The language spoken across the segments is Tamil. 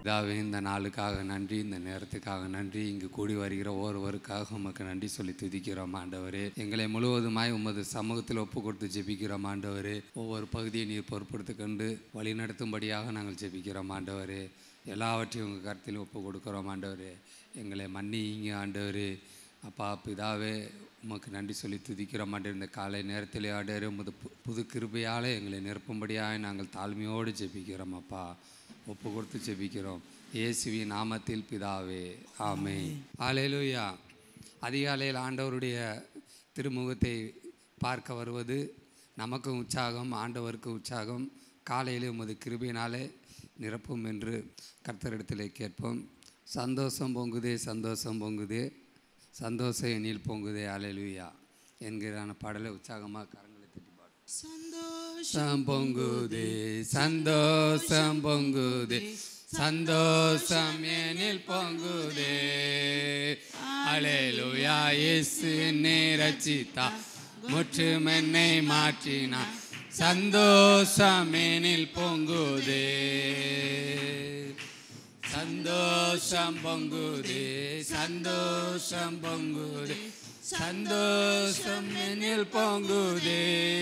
இதாவே இந்த நாளுக்காக நன்றி இந்த நேரத்துக்காக நன்றி இங்கு கூடி வருகிற ஒவ்வொருவருக்காக உமக்கு நன்றி சொல்லி துதிக்கிறோம் ஆண்டவரே எங்களை முழுவதுமாய் உமது சமூகத்தில் ஒப்பு கொடுத்து ஜெபிக்கிறோம் ஆண்டவரே ஒவ்வொரு பகுதியை நீர் பொறுப்படுத்திக் கொண்டு வழி நடத்தும்படியாக நாங்கள் ஜெபிக்கிறோம் ஆண்டவரே எல்லாவற்றையும் உங்கள் கருத்தில் ஒப்பு கொடுக்குறோம் ஆண்டவரே எங்களை மன்னிங்க ஆண்டவரே அப்பா பிதாவே உமக்கு நன்றி சொல்லி துதிக்கிறோம் ஆண்டவர் இந்த காலை நேரத்திலே ஆண்டவர் உமது பு- புது கிருபையால் எங்களை நிரப்பும்படியாக நாங்கள் தாழ்மையோடு ஜெபிக்கிறோம் அப்பா ஒப்பு கொடுத்து ஜெபிக்கிறோம் இயேசுவி நாமத்தில் பிதாவே ஆமே ஆலேலூயா அதிகாலையில் ஆண்டவருடைய திருமுகத்தை பார்க்க வருவது நமக்கும் உற்சாகம் ஆண்டவருக்கு உற்சாகம் காலையிலே உமது கிருபையினாலே நிரப்பும் என்று கர்த்தரிடத்திலே கேட்போம் சந்தோஷம் பொங்குதே சந்தோஷம் பொங்குதே சந்தோஷம் எண்ணில் பொங்குதே அலையலுயா என்கிறான பாடலை உற்சாகமாக கரங்களை தட்டி பாடும் சந்தோஷம் பொங்குதே சந்தோஷம் பொங்குதே சந்தோஷம் எனில் பொங்குதே அலேலுயா இயேசு என்னை ரச்சித்தா முற்றும் என்னை மாற்றினார் சந்தோஷம் எனில் பொங்குதே சந்தோஷம் பொங்குதே சந்தோஷம் பொங்குதே சந்தோஷம் எனில் பொங்குதே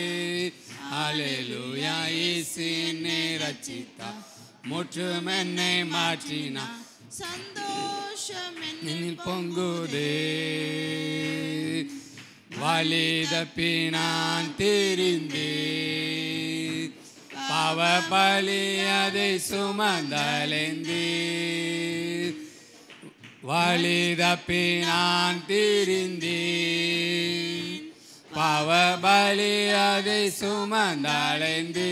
அலேலுயா இயேசு என்னை ரச்சித்தா முற்றும் என்னை மாற்றினா சந்தோஷம் என்னில் பொங்குதே வழி தப்பி நான் தெரிந்தே பாவ பலி அதை சுமந்தலைந்தே வழி தப்பி நான் தெரிந்தே பாவ பலி அதை சுமந்தலைந்தே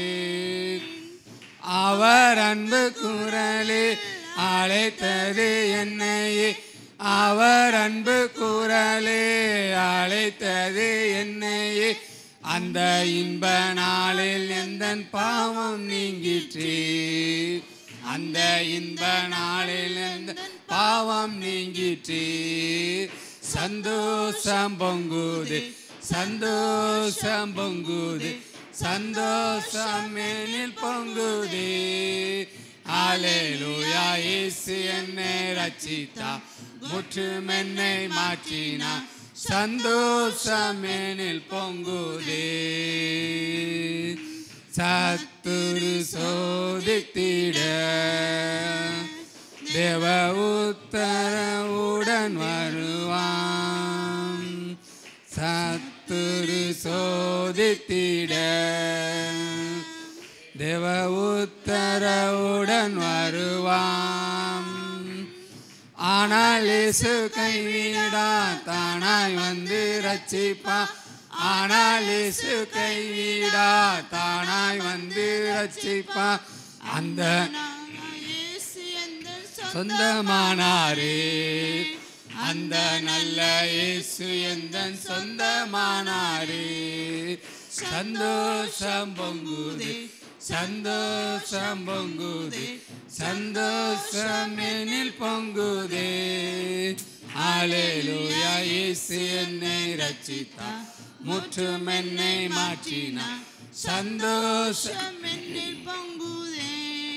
அவர் அன்பு குரலே அழைத்தது என்னையே அவர் அன்பு குரலே அழைத்தது என்னையே அந்த இன்ப நாளில் எந்த பாவம் நீங்கிற்றே அந்த இன்ப நாளில் எந்த பாவம் நீங்கிற்றே சந்தோஷம் பொங்குது சந்தோஷம் பொங்குது சந்தோஷம் எனில் பொங்குதே ஆலேலூயா இயேசு என்னை ரச்சித்தா முற்றும் என்னை மாற்றினா சந்தோஷம் எனில் பொங்குதே சத்துரு சோதித்திட தேவ உத்தரவுடன் வருவான் சத்துரு சோதித்திட தேவ உத்தரவுடன் வருவான் ஆனால் இயேசு கைவிடா தானாய் வந்து ரட்சிப்பா ஆனால் இயேசு கைவிடா தானாய் வந்து ரட்சிப்பா அந்த இயேசு எந்தன் சொந்தமானாரே அந்த நல்ல இயேசு எந்த சொந்தமானாரே சந்தோஷம் பொங்குதே சந்தோஷம் பொங்குதே சந்தோஷம் எனில் பொங்குதே ஆலேலூயா இயேசு என்னை ரட்சித்தா முற்றும் என்னை மாற்றினா சந்தோஷம் என்னில் பங்குதே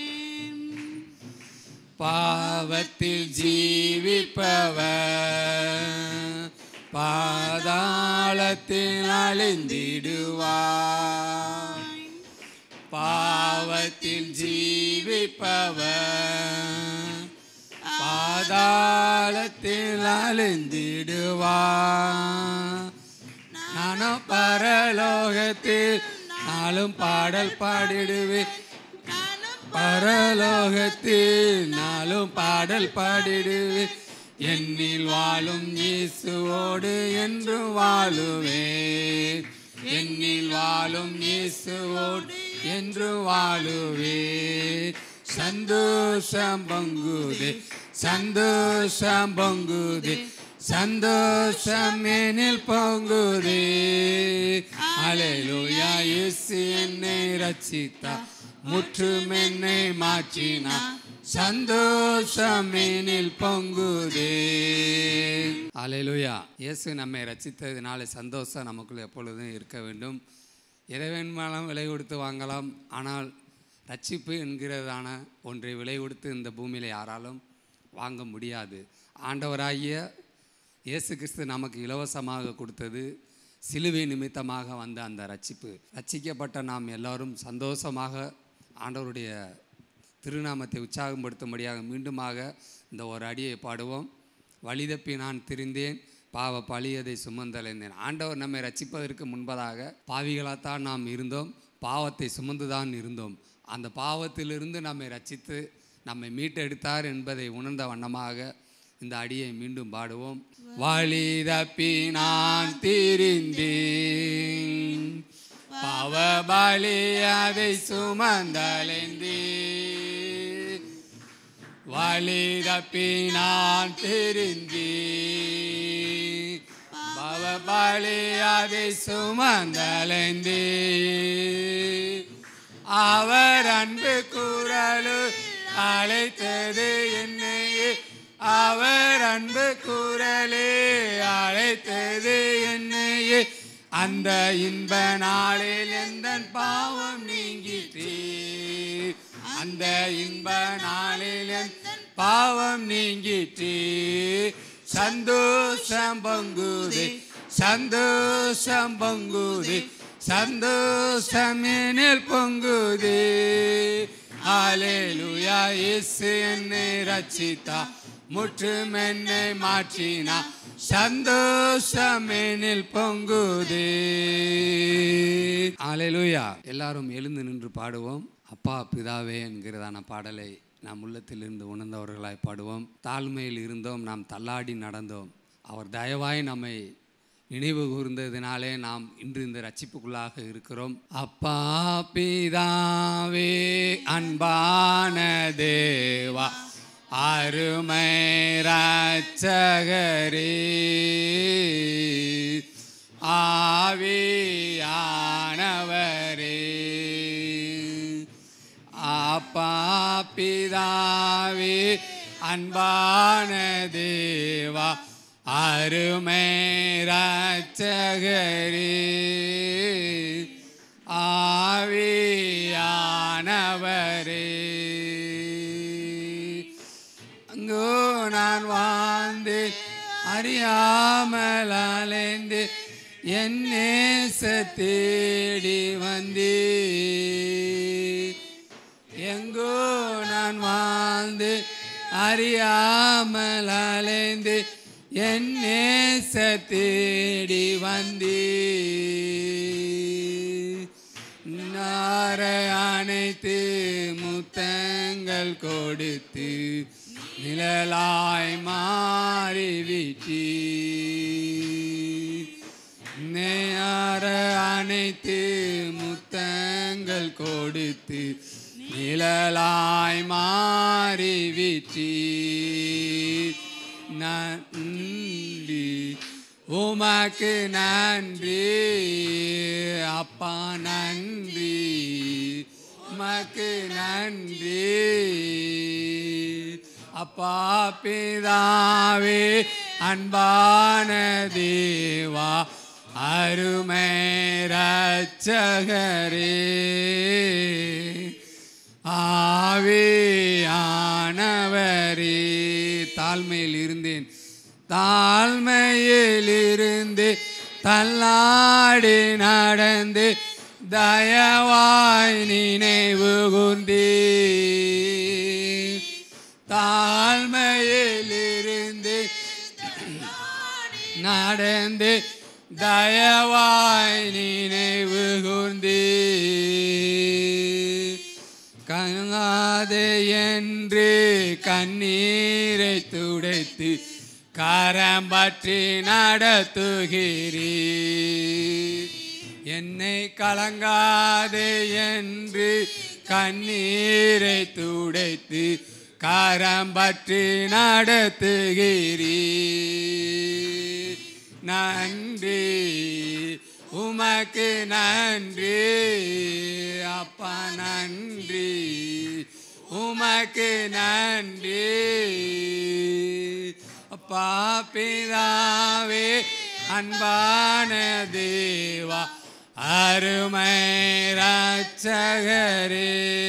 பாவத்தில் ஜீவிப்பவர் பாதாளத்தில் அழிந்திடுவார் பாவத்தில் ஜீவிப்பவர் பாதாளத்தில் அழிந்திடுவார் நானும் பரலோகத்தில் நாளும் பாடல் பாடிடுவேன் பரலோகத்தில் நாளும் பாடல் பாடிடுவே என்னில் வாழும் இயேசுவோடு என்று வாழுவே என்னில் வாழும் இயேசுவோடு என்று வாழுவே சந்தோஷம் பொங்குதே சந்தோஷம் பொங்குதே சந்தோஷம் எனில் பொங்குதே அலையிலோயா இயேசு என்னை ரட்சித்தா முற்றும் என்னை மாற்றினா சந்தோஷம் எனில் பொங்குதே அலையிலோயா இயேசு நம்மை ரட்சித்ததினால சந்தோஷம் நமக்குள் எப்பொழுதும் இருக்க வேண்டும் இறைவன் மேலும் விலை கொடுத்து வாங்கலாம் ஆனால் ரட்சிப்பு என்கிறதான ஒன்றை விலை கொடுத்து இந்த பூமியில் யாராலும் வாங்க முடியாது ஆண்டவராகிய இயேசு கிறிஸ்து நமக்கு இலவசமாக கொடுத்தது சிலுவை நிமித்தமாக வந்த அந்த ரட்சிப்பு ரட்சிக்கப்பட்ட நாம் எல்லாரும் சந்தோஷமாக ஆண்டவருடைய திருநாமத்தை உற்சாகப்படுத்தும்படியாக மீண்டுமாக இந்த ஒரு அடியை பாடுவோம் வழிதப்பி நான் திரிந்தேன் பாவ பழியதை சுமந்தலைந்தேன் ஆண்டவர் நம்மை ரட்சிப்பதற்கு முன்பதாக பாவிகளாகத்தான் நாம் இருந்தோம் பாவத்தை சுமந்துதான் இருந்தோம் அந்த பாவத்திலிருந்து நம்மை ரட்சித்து நம்மை மீட்டெடுத்தார் என்பதை உணர்ந்த வண்ணமாக இந்த அடியை மீண்டும் பாடுவோம் வழி தப்பி நான் திரிந்தேன் பாவ பலி அதை சுமந்தலைந்தே வழி தப்பி நான் திரிந்தே பாவ பலி அதை சுமந்தலைந்தே அவர் அன்பு குரலு அழைத்தது என்னையே அவர் அன்பு குரலே அழைத்தது என்னையே அந்த இன்ப நாளில் எந்த பாவம் நீங்கிற்றே அந்த இன்ப நாளில் எந்த பாவம் நீங்கிற்றே சந்தோஷம் பொங்குதே சந்தோஷம் பொங்குதே சந்தோஷம் எனில் பொங்குதே ஆலேலுயா இயேசு என்னை ரட்சித்தா முற்றும் என்னை மாற்றினா சந்தோஷம் எனில் பொங்குதே ஆலேலுயா எல்லாரும் எழுந்து நின்று பாடுவோம் அப்பா பிதாவே என்கிறதான பாடலை நாம் உள்ளத்திலிருந்து உணர்ந்தவர்களாய் பாடுவோம் தாழ்மையில் இருந்தோம் நாம் தள்ளாடி நடந்தோம் அவர் தயவாய் நம்மை நினைவு கூர்ந்ததினாலே நாம் இன்று இந்த ரட்சிப்புக்குள்ளாக இருக்கிறோம் அப்பா பிதாவே அன்பான தேவா அருமை ரட்சகரே ஆவியானவரே அப்பா பிதாவே அன்பான தேவா அருமை ரட்சகரே ஆவியானவரே அங்கோ நான் வாழ்ந்து அறியாமல் அலைந்து என் நேச தேடி வந்தே எங்கோ நான் வாழ்ந்து அறியாமல் அலைந்து என் நேச தேடி வந்தே நார அனைத்து முத்தங்கள் கொடுத்து நிழலாய் மாறிவிட்டீ நேர அனைத்து முத்தங்கள் கொடுத்து நிழலாய் மாறிவிட்டீ நன்றி உமக்கு நன்றி அப்பா நன்றி உமக்கு நன்றி அப்பா பிதாவே அன்பான தேவா அருமை ரட்சகரே ஆவியானவரே தாழ்மையில் இருந்தேன் தாழ்மையில் இருந்து தள்ளாடி நடந்து தயவாய் நினைவு கூர்ந்தே தாழ்மையில் இருந்து நடந்து தயவாய் நினைவு கூர்ந்தே கங்காதே என்று கண்ணீரை துடைத்து கரம் பற்றி நடத்துகிறீ என்னை கலங்காதே என்று கண்ணீரை துடைத்து கரம் பற்றி நடத்துகிறீ நன்றி உமக்கு நன்றி அப்பா நன்றி உமக்கு நன்றி அப்பா பிதாவே அன்பான தேவா அருமை ரட்சகரே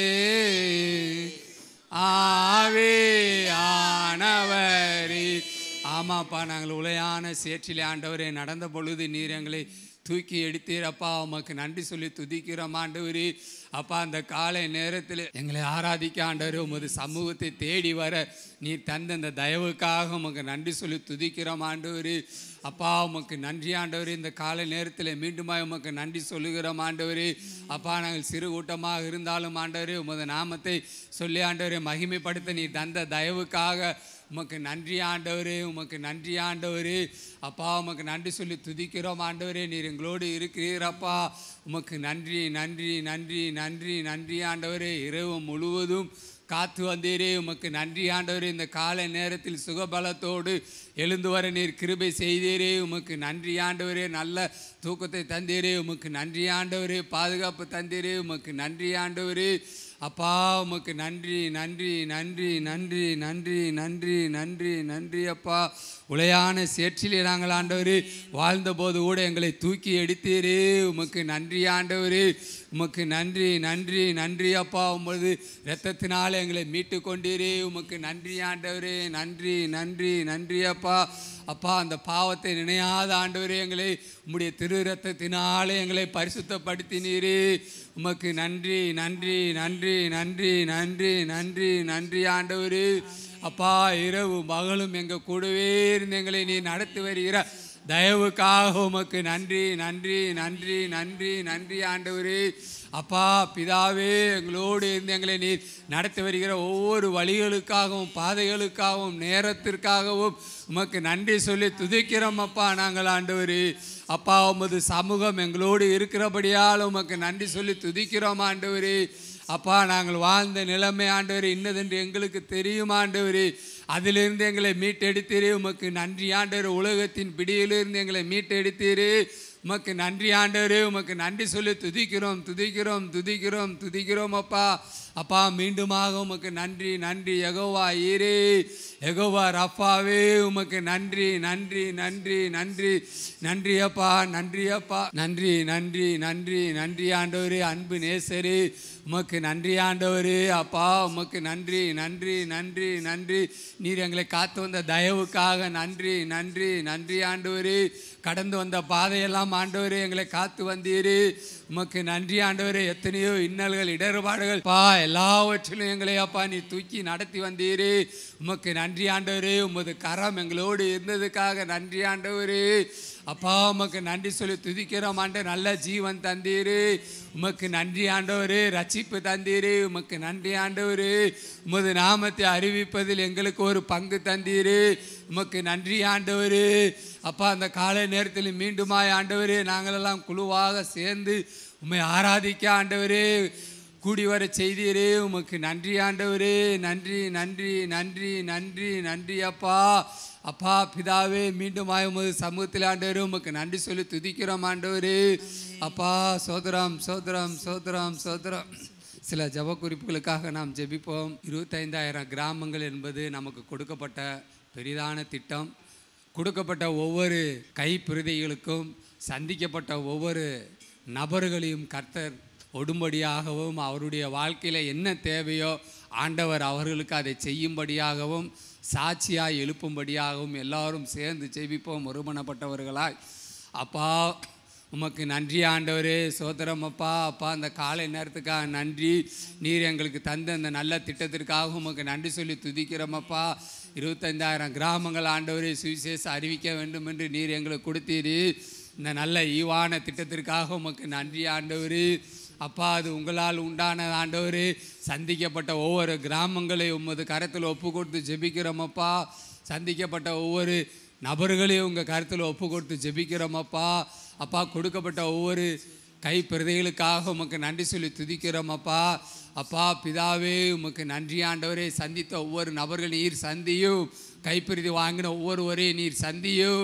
ஆவியானவரே ஆமாப்பா நாங்கள் உளையான சேற்றிலே ஆண்டவரே நடந்த பொழுது நீர் எங்களை தூக்கி எடுத்தீர் அப்பா உமக்கு நன்றி சொல்லி துதிக்கிறோம் ஆண்டவரே அப்பா அந்த காலை நேரத்தில் எங்களை ஆராதிக்க ஆண்டவர் உமது சமூகத்தை தேடி வர நீர் தந்த அந்த தயவுக்காக உமக்கு நன்றி சொல்லி துதிக்கிறோம் ஆண்டவரே அப்பா உமக்கு நன்றி ஆண்டவரே இந்த காலை நேரத்தில் மீண்டுமாய் உமக்கு நன்றி சொல்லுகிறோம் ஆண்டவரே அப்பா நாங்கள் சிறு கூட்டமாக இருந்தாலும் ஆண்டவரே உமது நாமத்தை சொல்லி ஆண்டவரே மகிமைப்படுத்த நீ தந்த தயவுக்காக உமக்கு நன்றி ஆண்டவரே உமக்கு நன்றி ஆண்டவரே அப்பா உமக்கு நன்றி சொல்லி துதிக்கிறோம் ஆண்டவரே நீர் எங்களோடு இருக்கிறீரப்பா உமக்கு நன்றி நன்றி நன்றி நன்றி நன்றி ஆண்டவரே இரவு முழுவதும் காத்து வந்தீரே உமக்கு நன்றி ஆண்டவரே இந்த காலை நேரத்தில் சுகபலத்தோடு எழுந்து வர நீர் கிருபை செய்தீரே உமக்கு நன்றி ஆண்டவரே நல்ல தூக்கத்தை தந்தீரே உமக்கு நன்றி ஆண்டவரே பாதுகாப்பு தந்தீரே உமக்கு நன்றி ஆண்டவரே அப்பா உமக்கு நன்றி நன்றி நன்றி நன்றி நன்றி நன்றி நன்றி நன்றி அப்பா உளையான சேற்றிலே நாங்கள் ஆண்டவரே வாழ்ந்தபோது கூட எங்களை தூக்கி எடுத்தீரே உமக்கு நன்றி ஆண்டவரே உமக்கு நன்றி நன்றி நன்றி அப்பா உமது இரத்தத்தினால எங்களை மீட்டு கொண்டீரே உமக்கு நன்றி ஆண்டவரே நன்றி நன்றி நன்றி அப்பா அப்பா அந்த பாவத்தை நினையாத ஆண்டவரே எங்களை உம்முடைய திரு ரத்தத்தினாலே எங்களை பரிசுத்தப்படுத்தினீரே உமக்கு நன்றி நன்றி நன்றி நன்றி நன்றி நன்றி நன்றி ஆண்டவரே அப்பா இரவு மகளும் எங்கள் கூடவே இருந்து எங்களை நீ நடத்தி வருகிற தயவுக்காக உமக்கு நன்றி நன்றி நன்றி நன்றி நன்றி ஆண்டவரே அப்பா பிதாவே எங்களோடு இருந்து எங்களை நீர் நடத்தி வருகிற ஒவ்வொரு வழிகளுக்காகவும் பாதைகளுக்காகவும் நேரத்திற்காகவும் உமக்கு நன்றி சொல்லி துதிக்கிறோம் அப்பா நாங்கள் ஆண்டவரே அப்பா உமது சமூகம் எங்களோடு இருக்கிறபடியால் உமக்கு நன்றி சொல்லி துதிக்கிறோம் ஆண்டவரே அப்பா நாங்கள் வாழ்ந்த நிலைமை ஆண்டவரே இன்னதென்று எங்களுக்கு தெரியும் ஆண்டவரே அதிலிருந்து எங்களை மீட்டெடுத்தீரே உமக்கு நன்றி ஆண்டவர் உலகத்தின் பிடியிலிருந்து எங்களை மீட்டெடுத்தீரே உமக்கு நன்றி ஆண்டவரே உமக்கு நன்றி சொல்லி துதிக்கிறோம் துதிக்கிறோம் துதிக்கிறோம் துதிக்கிறோம் அப்பா அப்பா மீண்டுமாக உமக்கு நன்றி நன்றி எகோவா ஈரே எகோவா ரப்பாவே உமக்கு நன்றி நன்றி நன்றி நன்றி நன்றி அப்பா நன்றி அப்பா நன்றி நன்றி நன்றி நன்றி ஆண்டவரே அன்பு நேசரே உமக்கு நன்றி ஆண்டவரே அப்பா உமக்கு நன்றி நன்றி நன்றி நன்றி நீர் எங்களை காத்து வந்த தயவுக்காக நன்றி நன்றி நன்றி ஆண்டவரே கடந்து வந்த பாதையெல்லாம் ஆண்டவரே எங்களை காத்து வந்தீரே உமக்கு நன்றி ஆண்டவரே எத்தனையோ இன்னல்கள் இடர்பாடுகள் பா எல்லாவற்றிலும் எங்களை அப்பா நீ தூக்கி நடத்தி வந்தீரே உமக்கு நன்றி ஆண்டவரே உமது கரம் எங்களோடு இருந்ததுக்காக நன்றி ஆண்டவரே அப்பா உமக்கு நன்றி சொல்லி துதிக்கிறோம் ஆண்டு நல்ல ஜீவன் தந்தீரே உமக்கு நன்றி ஆண்டவரே ரட்சிப்பு தந்தீரே உமக்கு நன்றி ஆண்டவரே உமது நாமத்தை அறிவிப்பதில் எங்களுக்கு ஒரு பங்கு தந்தீரே உமக்கு நன்றி ஆண்டவரே அப்பா அந்த காலை நேரத்தில் மீண்டுமாய் ஆண்டவரே நாங்களெல்லாம் குழுவாக சேர்ந்து உம்மை ஆராதிக்க ஆண்டவரே கூடி வர செய்தீரே உமக்கு நன்றி ஆண்டவரே நன்றி நன்றி நன்றி நன்றி நன்றி அப்பா அப்பா பிதாவே மீண்டும் உமது சமூகத்தில் ஆண்டவரே உமக்கு நன்றி சொல்லி துதிக்கிறோம் ஆண்டவரே அப்பா சோதரம் சோதரம் சோதரம் சோதரம் சில ஜப குறிப்புகளுக்காக நாம் ஜெபிப்போம் இருபத்தைந்தாயிரம் கிராமங்கள் என்பது நமக்கு கொடுக்கப்பட்ட பெரிதான திட்டம் கொடுக்கப்பட்ட ஒவ்வொரு கைப்பிரதிகளுக்கும் சந்திக்கப்பட்ட ஒவ்வொரு நபர்களையும் கர்த்தர் ஒடும்படியாகவும் அவருடைய வாழ்க்கையில் என்ன தேவையோ ஆண்டவர் அவர்களுக்கு அதை செய்யும்படியாகவும் சாட்சியாய் எழுப்பும்படியாகவும் எல்லாரும் சேர்ந்து ஜெபிப்போம் ஒருமனப்பட்டவர்களாய் அப்பா உமக்கு நன்றி ஆண்டவரே சோதரம் அப்பா அப்பா அந்த காலை நேரத்துக்காக நன்றி நீர் எங்களுக்கு தந்த அந்த நல்ல திட்டத்திற்காக உமக்கு நன்றி சொல்லி துதிக்கிறோமப்பா இருபத்தைந்தாயிரம் கிராமங்கள் ஆண்டவரே சுவிசேஷம் அறிவிக்க வேண்டும் என்று நீர் எங்களுக்கு கொடுத்தீரு இந்த நல்ல ஈவான திட்டத்திற்காக உமக்கு நன்றி ஆண்டவரே அப்பா அது உங்களால் உண்டான ஆண்டவரே சந்திக்கப்பட்ட ஒவ்வொரு கிராமங்களை உமது கரத்தில் ஒப்பு கொடுத்து ஜெபிக்கிறோமப்பா சந்திக்கப்பட்ட ஒவ்வொரு நபர்களையும் உங்கள் கருத்தில் ஒப்பு கொடுத்து ஜெபிக்கிறோமப்பா அப்பா கொடுக்கப்பட்ட ஒவ்வொரு கை பிரதைகளுக்காக உமக்கு நன்றி சொல்லி துதிக்கிறோம் அப்பா அப்பா பிதாவே உமக்கு நன்றி ஆண்டவரே சந்தித்த ஒவ்வொரு நபர்கள் நீர் சந்தியும் கைப்பிரதி வாங்கின ஒவ்வொருவரையும் நீர் சந்தியும்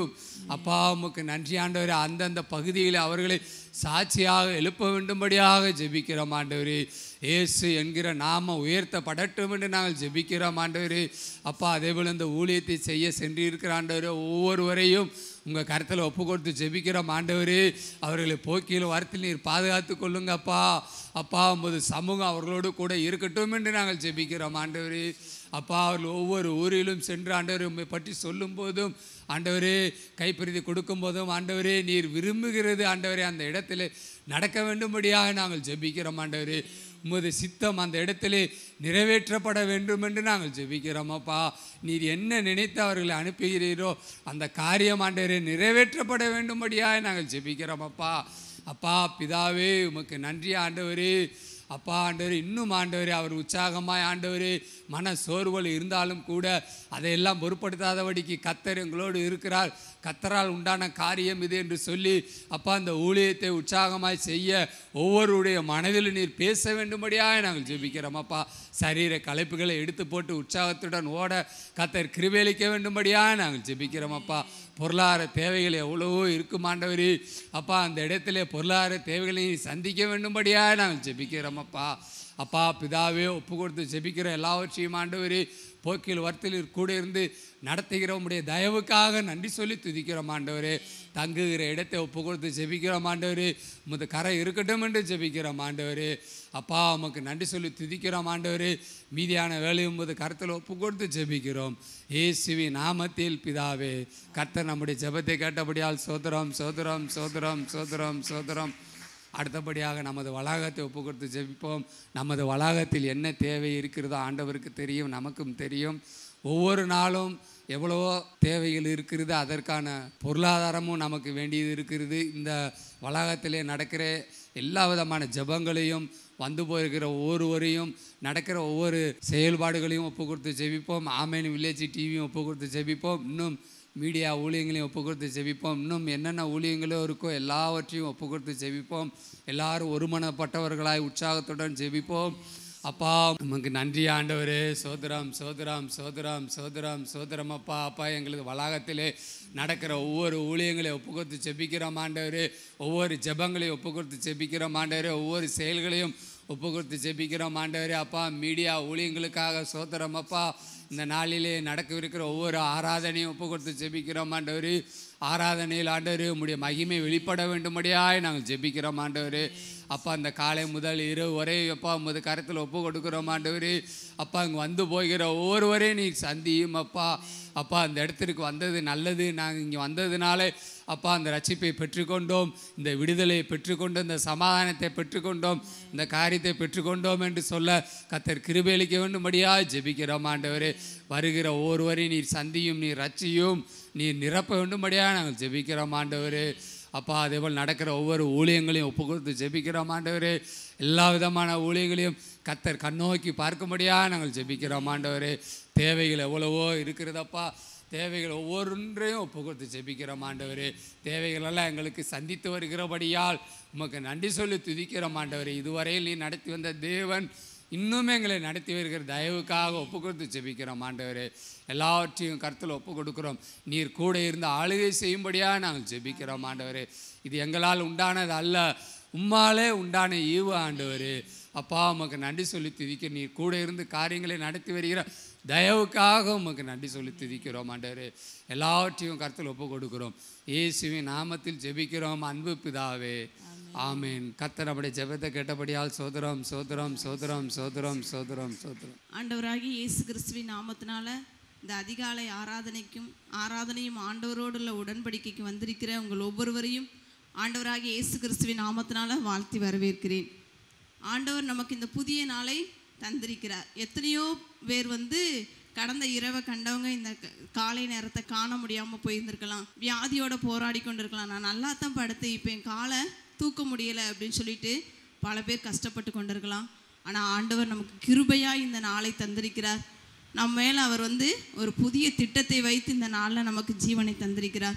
அப்பா உமக்கு நன்றி ஆண்டவரே அந்தந்த பகுதியில் அவர்களை சாட்சியாக எழுப்ப வேண்டும்படியாக ஜெபிக்கிறோம் ஆண்டவரே இயேசு என்கிற நாம உயர்த்தப்படட்டும் என்று நாங்கள் ஜெபிக்கிறோம் ஆண்டவரே அப்பா அதேபோல் இந்த ஊழியத்தை செய்ய சென்றிருக்கிற ஆண்டவரே ஒவ்வொருவரையும் உங்கள் கருத்தில் ஒப்பு கொடுத்து ஜெபிக்கிறோம் ஆண்டவரே அவர்களை போக்கியில் வரத்தில் நீர் பாதுகாத்து கொள்ளுங்க அப்பா அப்பா உமது சமூகம் அவர்களோடு கூட இருக்கட்டும் என்று நாங்கள் ஜெபிக்கிறோம் ஆண்டவரே அப்பா அவர்கள் ஒவ்வொரு ஊரிலும் சென்று ஆண்டவரை உம்மை பற்றி சொல்லும் போதும் ஆண்டவரே கைப்பிரிதி கொடுக்கும் போதும் ஆண்டவரே நீர் விரும்புகிறது ஆண்டவரே அந்த இடத்துல நடக்க வேண்டும்படியாக நாங்கள் ஜெபிக்கிறோம் ஆண்டவரே உமது சித்தம் அந்த இடத்திலே நிறைவேற்றப்பட வேண்டும் என்று நாங்கள் ஜெபிக்கிறோம் அப்பா நீர் என்ன நினைத்து அவர்களை அனுப்புகிறீரோ அந்த காரியம் ஆண்டவரே நிறைவேற்றப்பட வேண்டும்படியாக நாங்கள் ஜெபிக்கிறோம் அப்பா அப்பா பிதாவே உமக்கு நன்றி ஆண்டவரே அப்பா ஆண்டவர் இன்னும் ஆண்டவரே அவர் உற்சாகமாய் ஆண்டவரே மன சோர்வுகள் இருந்தாலும் கூட அதையெல்லாம் பொருட்படுத்தாதபடிக்கு கத்தர் எங்களோடு இருக்கிறார் கத்தரால் உண்டான காரியம் இது என்று சொல்லி அப்பா அந்த ஊழியத்தை உற்சாகமாய் செய்ய ஒவ்வொருடைய மனதில் நீர் பேச வேண்டும்படியாக நாங்கள் ஜெபிக்கிறோம் அப்பா சரீர களைப்புகளை எடுத்து போட்டு உற்சாகத்துடன் ஓட கத்தர் கிருபேலிக்க வேண்டும்படியாக நாங்கள் ஜெபிக்கிறோம் அப்பா பொருளாதார தேவைகள் எவ்வளவோ இருக்கும் ஆண்டவரே அப்பா அந்த இடத்துல பொருளாதார தேவைகளை நீ சந்திக்க வேண்டும்படியாக நாங்கள் ஜெபிக்கிறோம் அப்பா அப்பா பிதாவே ஒப்பு கொடுத்து ஜெபிக்கிற எல்லாவற்றையும் ஆண்டவரே போக்கில் வர்த்தலில் கூட இருந்து நடத்துகிற உம்முடைய தயவுக்காக நன்றி சொல்லி துதிக்கிறோம் ஆண்டவரே தங்குகிற இடத்தை ஒப்பு கொடுத்து ஜெபிக்கிறோம் ஆண்டவரே உமது கரை இருக்கட்டும் என்று ஜெபிக்கிறோம் ஆண்டவரே அப்பா உமக்கு நன்றி சொல்லி துதிக்கிறோம் ஆண்டவரே மீதியான வேலை உமது கருத்தில் ஒப்பு கொடுத்து ஜெபிக்கிறோம் ஏசுவி நாமத்தில் பிதாவே கர்த்தர் நம்முடைய ஜெபத்தை கேட்டபடியால் சோதரம் சோதரம் சோதரம் சோதரம் சோதரம் அடுத்தபடியாக நமது வளாகத்தை ஒப்பு கொடுத்து ஜெபிப்போம் நமது வளாகத்தில் என்ன தேவை இருக்கிறதோ ஆண்டவருக்கு தெரியும் நமக்கும் தெரியும் ஒவ்வொரு நாளும் எவ்வளவோ தேவைகள் இருக்கிறது அதற்கான பொருளாதாரமும் நமக்கு வேண்டியது இருக்கிறது இந்த வளாகத்திலே நடக்கிற எல்லா விதமான ஜெபங்களையும் வந்து போயிருக்கிற ஒவ்வொருவரையும் நடக்கிற ஒவ்வொரு செயல்பாடுகளையும் ஒப்பு கொடுத்து ஜெபிப்போம் ஆமேன் வில்லேஜ் டிவியும் ஒப்பு கொடுத்து ஜெபிப்போம் இன்னும் மீடியா ஊழியங்களையும் ஒப்பு கொடுத்து ஜெபிப்போம் இன்னும் என்னென்ன ஊழியங்களோ இருக்கோ எல்லாவற்றையும் ஒப்பு கொடுத்து ஜெபிப்போம் எல்லாரும் ஒருமனப்பட்டவர்களாய் உற்சாகத்துடன் ஜெபிப்போம் அப்பா நமக்கு நன்றி ஆண்டவரே சோதரம் சோதரம் சோதரம் சோதரம் சோதரம் அப்பா அப்பா எங்களது வளாகத்திலே நடக்கிற ஒவ்வொரு ஊழியங்களையும் ஒப்பு கொடுத்து ஜெபிக்கிறோம் ஆண்டவரே ஒவ்வொரு ஜெபங்களையும் ஒப்பு கொடுத்து ஜெபிக்கிறோம் ஆண்டவரே ஒவ்வொரு செயல்களையும் ஒப்பு கொடுத்து ஜெபிக்கிறோம் ஆண்டவரே அப்பா மீடியா ஊழியங்களுக்காக சோதரம் அப்பா இந்த நாளிலே நடக்கவிருக்கிற ஒவ்வொரு ஆராதனையும் ஒப்பு கொடுத்து ஜெபிக்கிறோம் ஆண்டவரே ஆராதனையில் ஆண்டவரே உம்முடைய மகிமை வெளிப்பட வேண்டும்படியாய் நாங்கள் ஜெபிக்கிறோம் ஆண்டவரே அப்பா அந்த காலை முதல் இரவு வரை அப்பா உமது கரத்தில் ஒப்பு கொடுக்குறோம் ஆண்டவரே அப்பா இங்கே வந்து போகிற ஒவ்வொருவரையும் நீ சந்தியும் அப்பா அப்பா அந்த இடத்திற்கு வந்தது நல்லது நாங்கள் இங்கே வந்ததுனாலே அப்பா அந்த ரட்சிப்பை பெற்றுக்கொண்டோம் இந்த விடுதலையை பெற்றுக்கொண்டோம் இந்த சமாதானத்தை பெற்றுக்கொண்டோம் இந்த காரியத்தை பெற்றுக்கொண்டோம் என்று சொல்ல கத்தர் கிருபேலிக்க வேண்டும்படியாக ஜெபிக்கிறோம் ஆண்டவரே வருகிற ஒவ்வொருவரையும் நீர் சந்தியும் நீர் ரட்சியும் நீர் நிரப்ப வேண்டும்படியாக நாங்கள் ஜெபிக்கிறோம் ஆண்டவரே அப்பா அதேபோல் நடக்கிற ஒவ்வொரு ஊழியங்களையும் ஒப்பு கொடுத்து ஜெபிக்கிறோம் ஆண்டவரே எல்லா விதமான ஊழியங்களையும் கத்தர் கண்ணோக்கி பார்க்கும்படியாக நாங்கள் ஜெபிக்கிறோம் ஆண்டவரே தேவைகள் எவ்வளவோ இருக்கிறதப்பா தேவைகள் ஒவ்வொன்றையும் ஒப்பு கொடுத்து ஜெபிக்கிறோம் ஆண்டவரே தேவைகளெல்லாம் எங்களுக்கு சந்தித்து வருகிறபடியால் உமக்கு நன்றி சொல்லி துதிக்கிறோம் ஆண்டவரே இதுவரையில் நீ நடத்தி வந்த தேவன் இன்னுமே எங்களை நடத்தி வருகிற தயவுக்காக ஒப்பு கொடுத்து ஜெபிக்கிறோம் ஆண்டவரே எல்லாவற்றையும் கருத்தில் ஒப்பு கொடுக்குறோம் நீர் கூட இருந்து ஆளுகை செய்யும்படியாக நாங்கள் ஜெபிக்கிறோம் ஆண்டவரே இது எங்களால் உண்டானது அல்ல உம்மாலே உண்டான ஈவு ஆண்டவரே அப்பா உமக்கு நன்றி சொல்லி துதிக்க நீர் கூட இருந்து காரியங்களை நடத்தி வருகிற தயவுக்காக உமக்கு நன்றி சொல்லி துதிக்கிறோம் ஆண்டவரே எல்லாவற்றையும் கருத்தில் ஒப்பு கொடுக்கிறோம் இயேசுவின் நாமத்தில் ஜெபிக்கிறோம் அன்பு பிதாவே ஆமேன் கர்த்தர் நம்முடைய ஜெபத்தை கேட்டபடியால் சோதரம் சோதரம் சோதரம் சோதரம் சோதரம் சோதரம் ஆண்டவராகிய இயேசு கிறிஸ்துவின் நாமத்தினால இந்த அதிகாலை ஆராதனைக்கும் ஆராதனையும் ஆண்டவரோடு உள்ள உடன்படிக்கைக்கு வந்திருக்கிற உங்கள் ஒவ்வொருவரையும் ஆண்டவராகிய இயேசு கிறிஸ்துவின் நாமத்தினால வாழ்த்தி வரவேற்கிறேன் ஆண்டவர் நமக்கு இந்த புதிய நாளை தந்திருக்கிறார் எத்தனையோ பேர் வந்து கடந்த இரவை கண்டவங்க இந்த க- காலை நேரத்தை காண முடியாமல் போயிருந்திருக்கலாம் வியாதியோட போராடி கொண்டிருக்கலாம் நான் நல்லா தான் படுத்து இப்போ என் காலை தூக்க முடியலை அப்படின்னு சொல்லிட்டு பல பேர் கஷ்டப்பட்டு கொண்டிருக்கலாம் ஆனால் ஆண்டவர் நமக்கு கிருபையாக இந்த நாளை தந்திருக்கிறார் நம்ம மேலே அவர் வந்து ஒரு புதிய திட்டத்தை வைத்து இந்த நாளில் நமக்கு ஜீவனை தந்திருக்கிறார்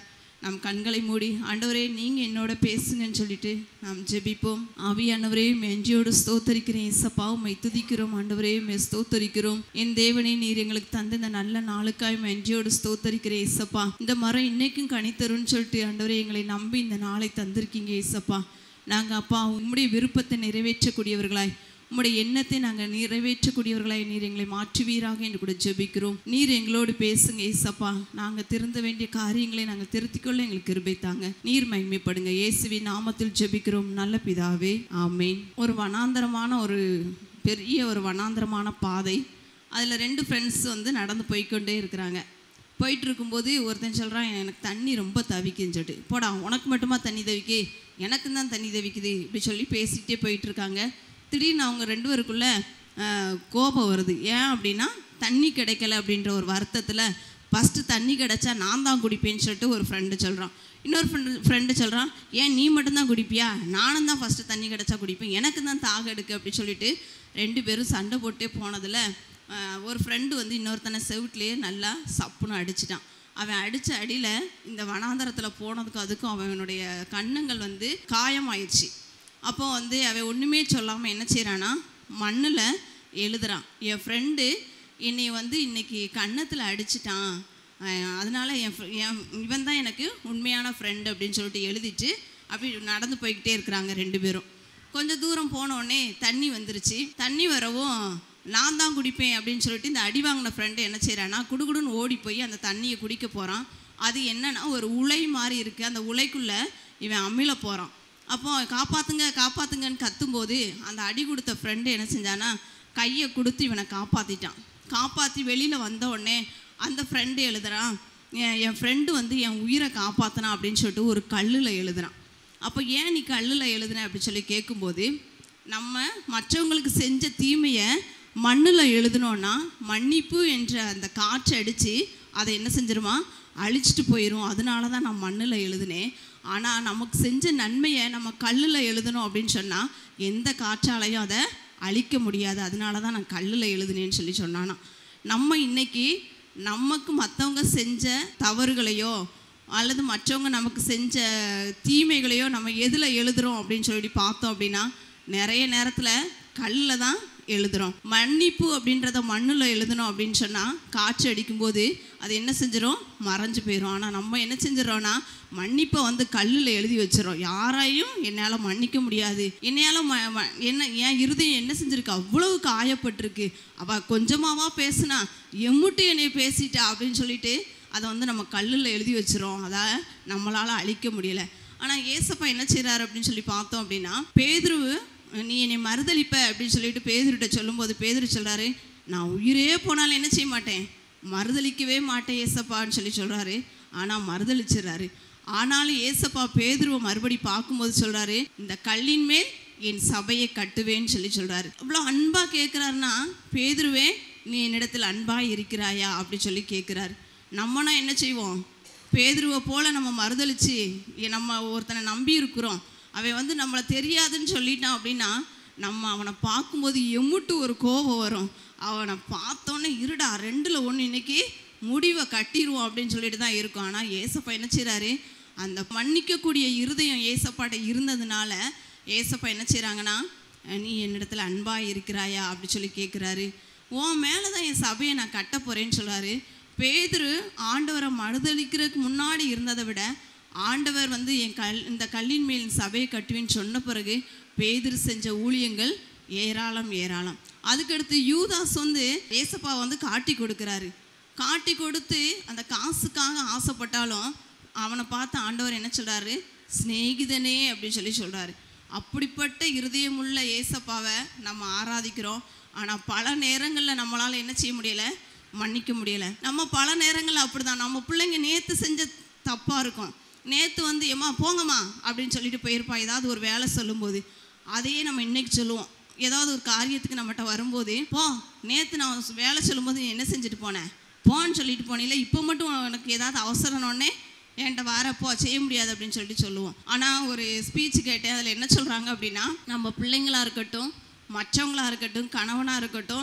நம் கண்களை மூடி ஆண்டவரே நீங்கள் என்னோட பேசுங்கன்னு சொல்லிட்டு நாம் ஜெபிப்போம் ஆவியானவரே மெஞ்சியோடு ஸ்தோத்தரிக்கிறேன் இசப்பா உம்மை துதிக்கிறோம் ஆண்டவரே மே ஸ்தோத்தரிக்கிறோம் என் தேவனே நீர் எங்களுக்கு தந்த இந்த நல்ல நாளுக்காய் மெஞ்சியோடு ஸ்தோத்தரிக்கிறேன் இசப்பா இந்த மரம் இன்னைக்கும் கனித்தரும்னு சொல்லிட்டு ஆண்டவரே எங்களை நம்பி இந்த நாளை தந்திருக்கீங்க இசப்பா நாங்கள் அப்பா உம்முடைய விருப்பத்தை நிறைவேற்றக்கூடியவர்களாய் உம்முடைய எண்ணத்தை நாங்கள் நிறைவேற்றக்கூடியவர்களாய் நீர் எங்களை மாற்றுவீராக என்று கூட ஜெபிக்கிறோம் நீர் எங்களோடு பேசுங்க ஏசப்பா நாங்கள் திருந்த வேண்டிய காரியங்களை நாங்கள் திருத்திக்கொள்ள எங்களுக்கு கிருபை தாங்க நீர் மகிமைப்படுங்க இயேசுவின் நாமத்தில் ஜெபிக்கிறோம் நல்ல பிதாவே ஆமேன் ஒரு வனாந்தரமான ஒரு பெரிய ஒரு வனாந்தரமான பாதை அதில் ரெண்டு ஃப்ரெண்ட்ஸ் வந்து நடந்து போய்க்கொண்டே இருக்கிறாங்க போயிட்டு இருக்கும்போது ஒருத்தன் சொல்கிறான் எனக்கு தண்ணி ரொம்ப தவிக்குன்னு சொல்லிட்டு போடா உனக்கு மட்டுமா தண்ணி தவிக்கு எனக்கு தான் தண்ணி தவிக்குது இப்படி சொல்லி பேசிக்கிட்டே போயிட்டு இருக்காங்க திடீர்னு அவங்க ரெண்டு பேருக்குள்ள ஆஹ், கோபம் வருது ஏன் அப்படின்னா தண்ணி கிடைக்கல அப்படின்ற ஒரு வருத்தத்தில் ஃபஸ்ட்டு தண்ணி கிடைச்சா நான் தான் குடிப்பேன்னு சொல்லிட்டு ஒரு ஃப்ரெண்டு சொல்கிறான் இன்னொரு ஃப்ரெண்டு ஃப்ரெண்டு சொல்கிறான் ஏன் நீ மட்டும்தான் குடிப்பியா நானும் தான் ஃபஸ்ட்டு தண்ணி கிடைச்சா குடிப்பேன் எனக்கு தான் தாக எடுக்கு அப்படி சொல்லிட்டு ரெண்டு பேரும் சண்டை போட்டே போனதில் ஆஹ், ஒரு ஃப்ரெண்டு வந்து இன்னொருத்தனை செவுட்லேயே நல்லா சப்புன்னு அடிச்சிட்டான் அவன் அடித்த அடியில் இந்த வனாந்தரத்தில் போனதுக்கும் அதுக்கும் அவனுடைய கண்ணங்கள் வந்து காயமாயிருச்சு அப்போ வந்து அவன் ஒன்றுமே சொல்லாமல் என்ன செய்கிறான்னா மண்ணில் எழுதுறான் என் ஃப்ரெண்டு என்னை வந்து இன்னைக்கு கன்னத்தில் அடிச்சிட்டான் அஹ் அதனால என் fr- என் இவன் தான் எனக்கு உண்மையான ஃப்ரெண்டு அப்படின்னு சொல்லிட்டு எழுதிட்டு அப்படி நடந்து போய்கிட்டே இருக்கிறாங்க ரெண்டு பேரும் கொஞ்சம் தூரம் போன உடனே தண்ணி வந்துருச்சு தண்ணி வரவும் நான் தான் குடிப்பேன் அப்படின்னு சொல்லிட்டு இந்த அடி வாங்கின ஃப்ரெண்டு என்ன செய்கிறான்னா குடுகுடுன்னு ஓடி போய் அந்த தண்ணியை குடிக்க போகிறான் அது என்னன்னா ஒரு உலை மாதிரி இருக்குது அந்த உலைக்குள்ளே இவன் அமில போகிறான் அப்போ காப்பாத்துங்க காப்பாத்துங்கன்னு கத்தும்போது அந்த அடி கொடுத்த ஃப்ரெண்டு என்ன செஞ்சானா கையை கொடுத்து இவனை காப்பாற்றிட்டான் காப்பாற்றி வெளியில் வந்த உடனே அந்த ஃப்ரெண்டு எழுதுறான் என் என் ஃப்ரெண்டு வந்து என் உயிரை காப்பாற்றினான் அப்படின்னு சொல்லிட்டு ஒரு கல்லில் எழுதுறான் அப்போ ஏன் நீ கல்லில் எழுதுன அப்படின்னு சொல்லி கேட்கும்போது நம்ம மற்றவங்களுக்கு செஞ்ச தீமையை மண்ணில் எழுதுனோன்னா மன்னிப்பு என்ற அந்த காற்றை அடித்து அதை என்ன செஞ்சிருமா அழிச்சிட்டு போயிடும் அதனால தான் நான் மண்ணில் எழுதினேன் ஆனால் நமக்கு செஞ்ச நன்மையை நம்ம கல்லில் எழுதணும் அப்படின்னு சொன்னால் எந்த காற்றாலையும் அதை அழிக்க முடியாது அதனால தான் நான் கல்லில் எழுதினேன்னு சொல்லி சொன்னானா நம்ம இன்னைக்கு நமக்கு மற்றவங்க செஞ்ச தவறுகளையோ அல்லது மற்றவங்க நமக்கு செஞ்ச தீமைகளையோ நம்ம எதில் எழுதுறோம் அப்படின்னு சொல்லி பார்த்தோம் அப்படின்னா நிறைய நேரத்தில் கல்லில் தான் எழுதுறோம் மன்னிப்பு அப்படின்றத மண்ணில் எழுதணும் அப்படின்னு சொன்னால் காற்று அடிக்கும்போது அது என்ன செஞ்சிடும் மறைஞ்சு போயிடும் ஆனால் நம்ம என்ன செஞ்சிடறோம்னா மன்னிப்பை வந்து கல்லில் எழுதி வச்சிடறோம் யாரையும் என்னால் மன்னிக்க முடியாது என்னையால் ம ம- என்ன என் இருதயம் என்ன செஞ்சிருக்கு அவ்வளவு காயப்பட்டிருக்கு அவள் கொஞ்சமாவா பேசுனா எம்முட்டு என்னை பேசிட்டா அப்படின்னு சொல்லிட்டு அதை வந்து நம்ம கல்லில் எழுதி வச்சிரும் அதை நம்மளால் அழிக்க முடியலை ஆனால் ஏசப்பா என்ன செய்கிறாரு அப்படின்னு சொல்லி பார்த்தோம் அப்படின்னா பேதுருவு நீ என்னை மறுதளிப்ப அப்படின்னு சொல்லிட்டு பேதுருட்ட சொல்லும்போது பேதுரு சொல்கிறாரு நான் உயிரே போனாலும் என்ன செய்ய மாட்டேன் மறுதளிக்கவே மாட்டேன் ஏசப்பான்னு சொல்லி சொல்கிறாரு ஆனால் மறுதளிச்சிடுறாரு ஆனாலும் ஏசப்பா பேதுருவை மறுபடி பார்க்கும்போது சொல்கிறாரு இந்த கல்லின் மேல் என் சபையை கட்டுவேன்னு சொல்லி சொல்கிறாரு அவ்வளோ அன்பாக கேட்குறாருன்னா பேதுருவே நீ என்னிடத்தில் அன்பாக இருக்கிறாயா அப்படி சொல்லி கேட்குறாரு நம்மனா என்ன செய்வோம் பேதுருவை போல நம்ம மறுதளிச்சு ஏ, நம்ம ஒருத்தனை நம்பி இருக்கிறோம் அவன் வந்து நம்மளை தெரியாதுன்னு சொல்லிட்டான் அப்படின்னா நம்ம அவனை பார்க்கும்போது எம்முட்டு ஒரு கோபம் வரும் அவனை பார்த்தோன்னே இருடா ரெண்டில் ஒன்று இன்னைக்கு முடிவை கட்டிடுவோம் அப்படின்னு சொல்லிட்டு தான் இருக்கும் ஆனால் ஏசப்பா என்ன செய்கிறாரு அந்த மன்னிக்கக்கூடிய இருதயம் ஏசப்பாட்ட இருந்ததுனால ஏசப்பா என்ன செய்கிறாங்கன்னா நீ என்னிடத்துல அன்பாக இருக்கிறாயா அப்படி சொல்லி கேட்குறாரு உன் மேலே தான் என் சபையை நான் கட்ட போகிறேன்னு சொல்கிறாரு பேதுரு ஆண்டவரை மறுதளிக்கிறதுக்கு முன்னாடி இருந்ததை விட ஆண்டவர் வந்து என் கல் இந்த கல்லின் மேல் என் சபையை கட்டுவேன்னு சொன்ன பிறகு பேதுரு செஞ்ச ஊழியங்கள் ஏராளம் ஏராளம் அதுக்கடுத்து யூதாஸ் வந்து ஏசப்பா வந்து காட்டி கொடுக்குறாரு காட்டி கொடுத்து அந்த காசுக்காக ஆசைப்பட்டாலும் அவனை பார்த்து ஆண்டவர் என்ன சொல்றாரு சிநேகிதனே அப்படின்னு சொல்லி சொல்றாரு அப்படிப்பட்ட இருதயமுள்ள ஏசப்பாவை நம்ம ஆராதிக்கிறோம் ஆனால் பல நேரங்களில் நம்மளால் என்ன செய்ய முடியல மன்னிக்க முடியல நம்ம பல நேரங்களில் அப்படிதான் நம்ம பிள்ளைங்க நேற்று செஞ்ச தப்பாக இருக்கும் நேற்று வந்து ஏம்மா போங்கம்மா அப்படின்னு சொல்லிட்டு போயிருப்பா ஏதாவது ஒரு வேலை சொல்லும்போது அதையே நம்ம இன்னைக்கு சொல்லுவோம் ஏதாவது ஒரு காரியத்துக்கு நம்மகிட்ட வரும்போது போ நேற்று நான் வேலை சொல்லும்போது நீ என்ன செஞ்சுட்டு போனேன் போன்னு சொல்லிட்டு போனீங்களே இப்போ மட்டும் உனக்கு ஏதாவது அவசரம்னோடனே என்கிட்ட வரப்போ செய்ய முடியாது அப்படின்னு சொல்லிட்டு சொல்லுவோம் ஆனால் ஒரு ஸ்பீச் கேட்டேன் அதில் என்ன சொல்கிறாங்க அப்படின்னா நம்ம பிள்ளைங்களா இருக்கட்டும் மற்றவங்களா இருக்கட்டும் கணவனாக இருக்கட்டும்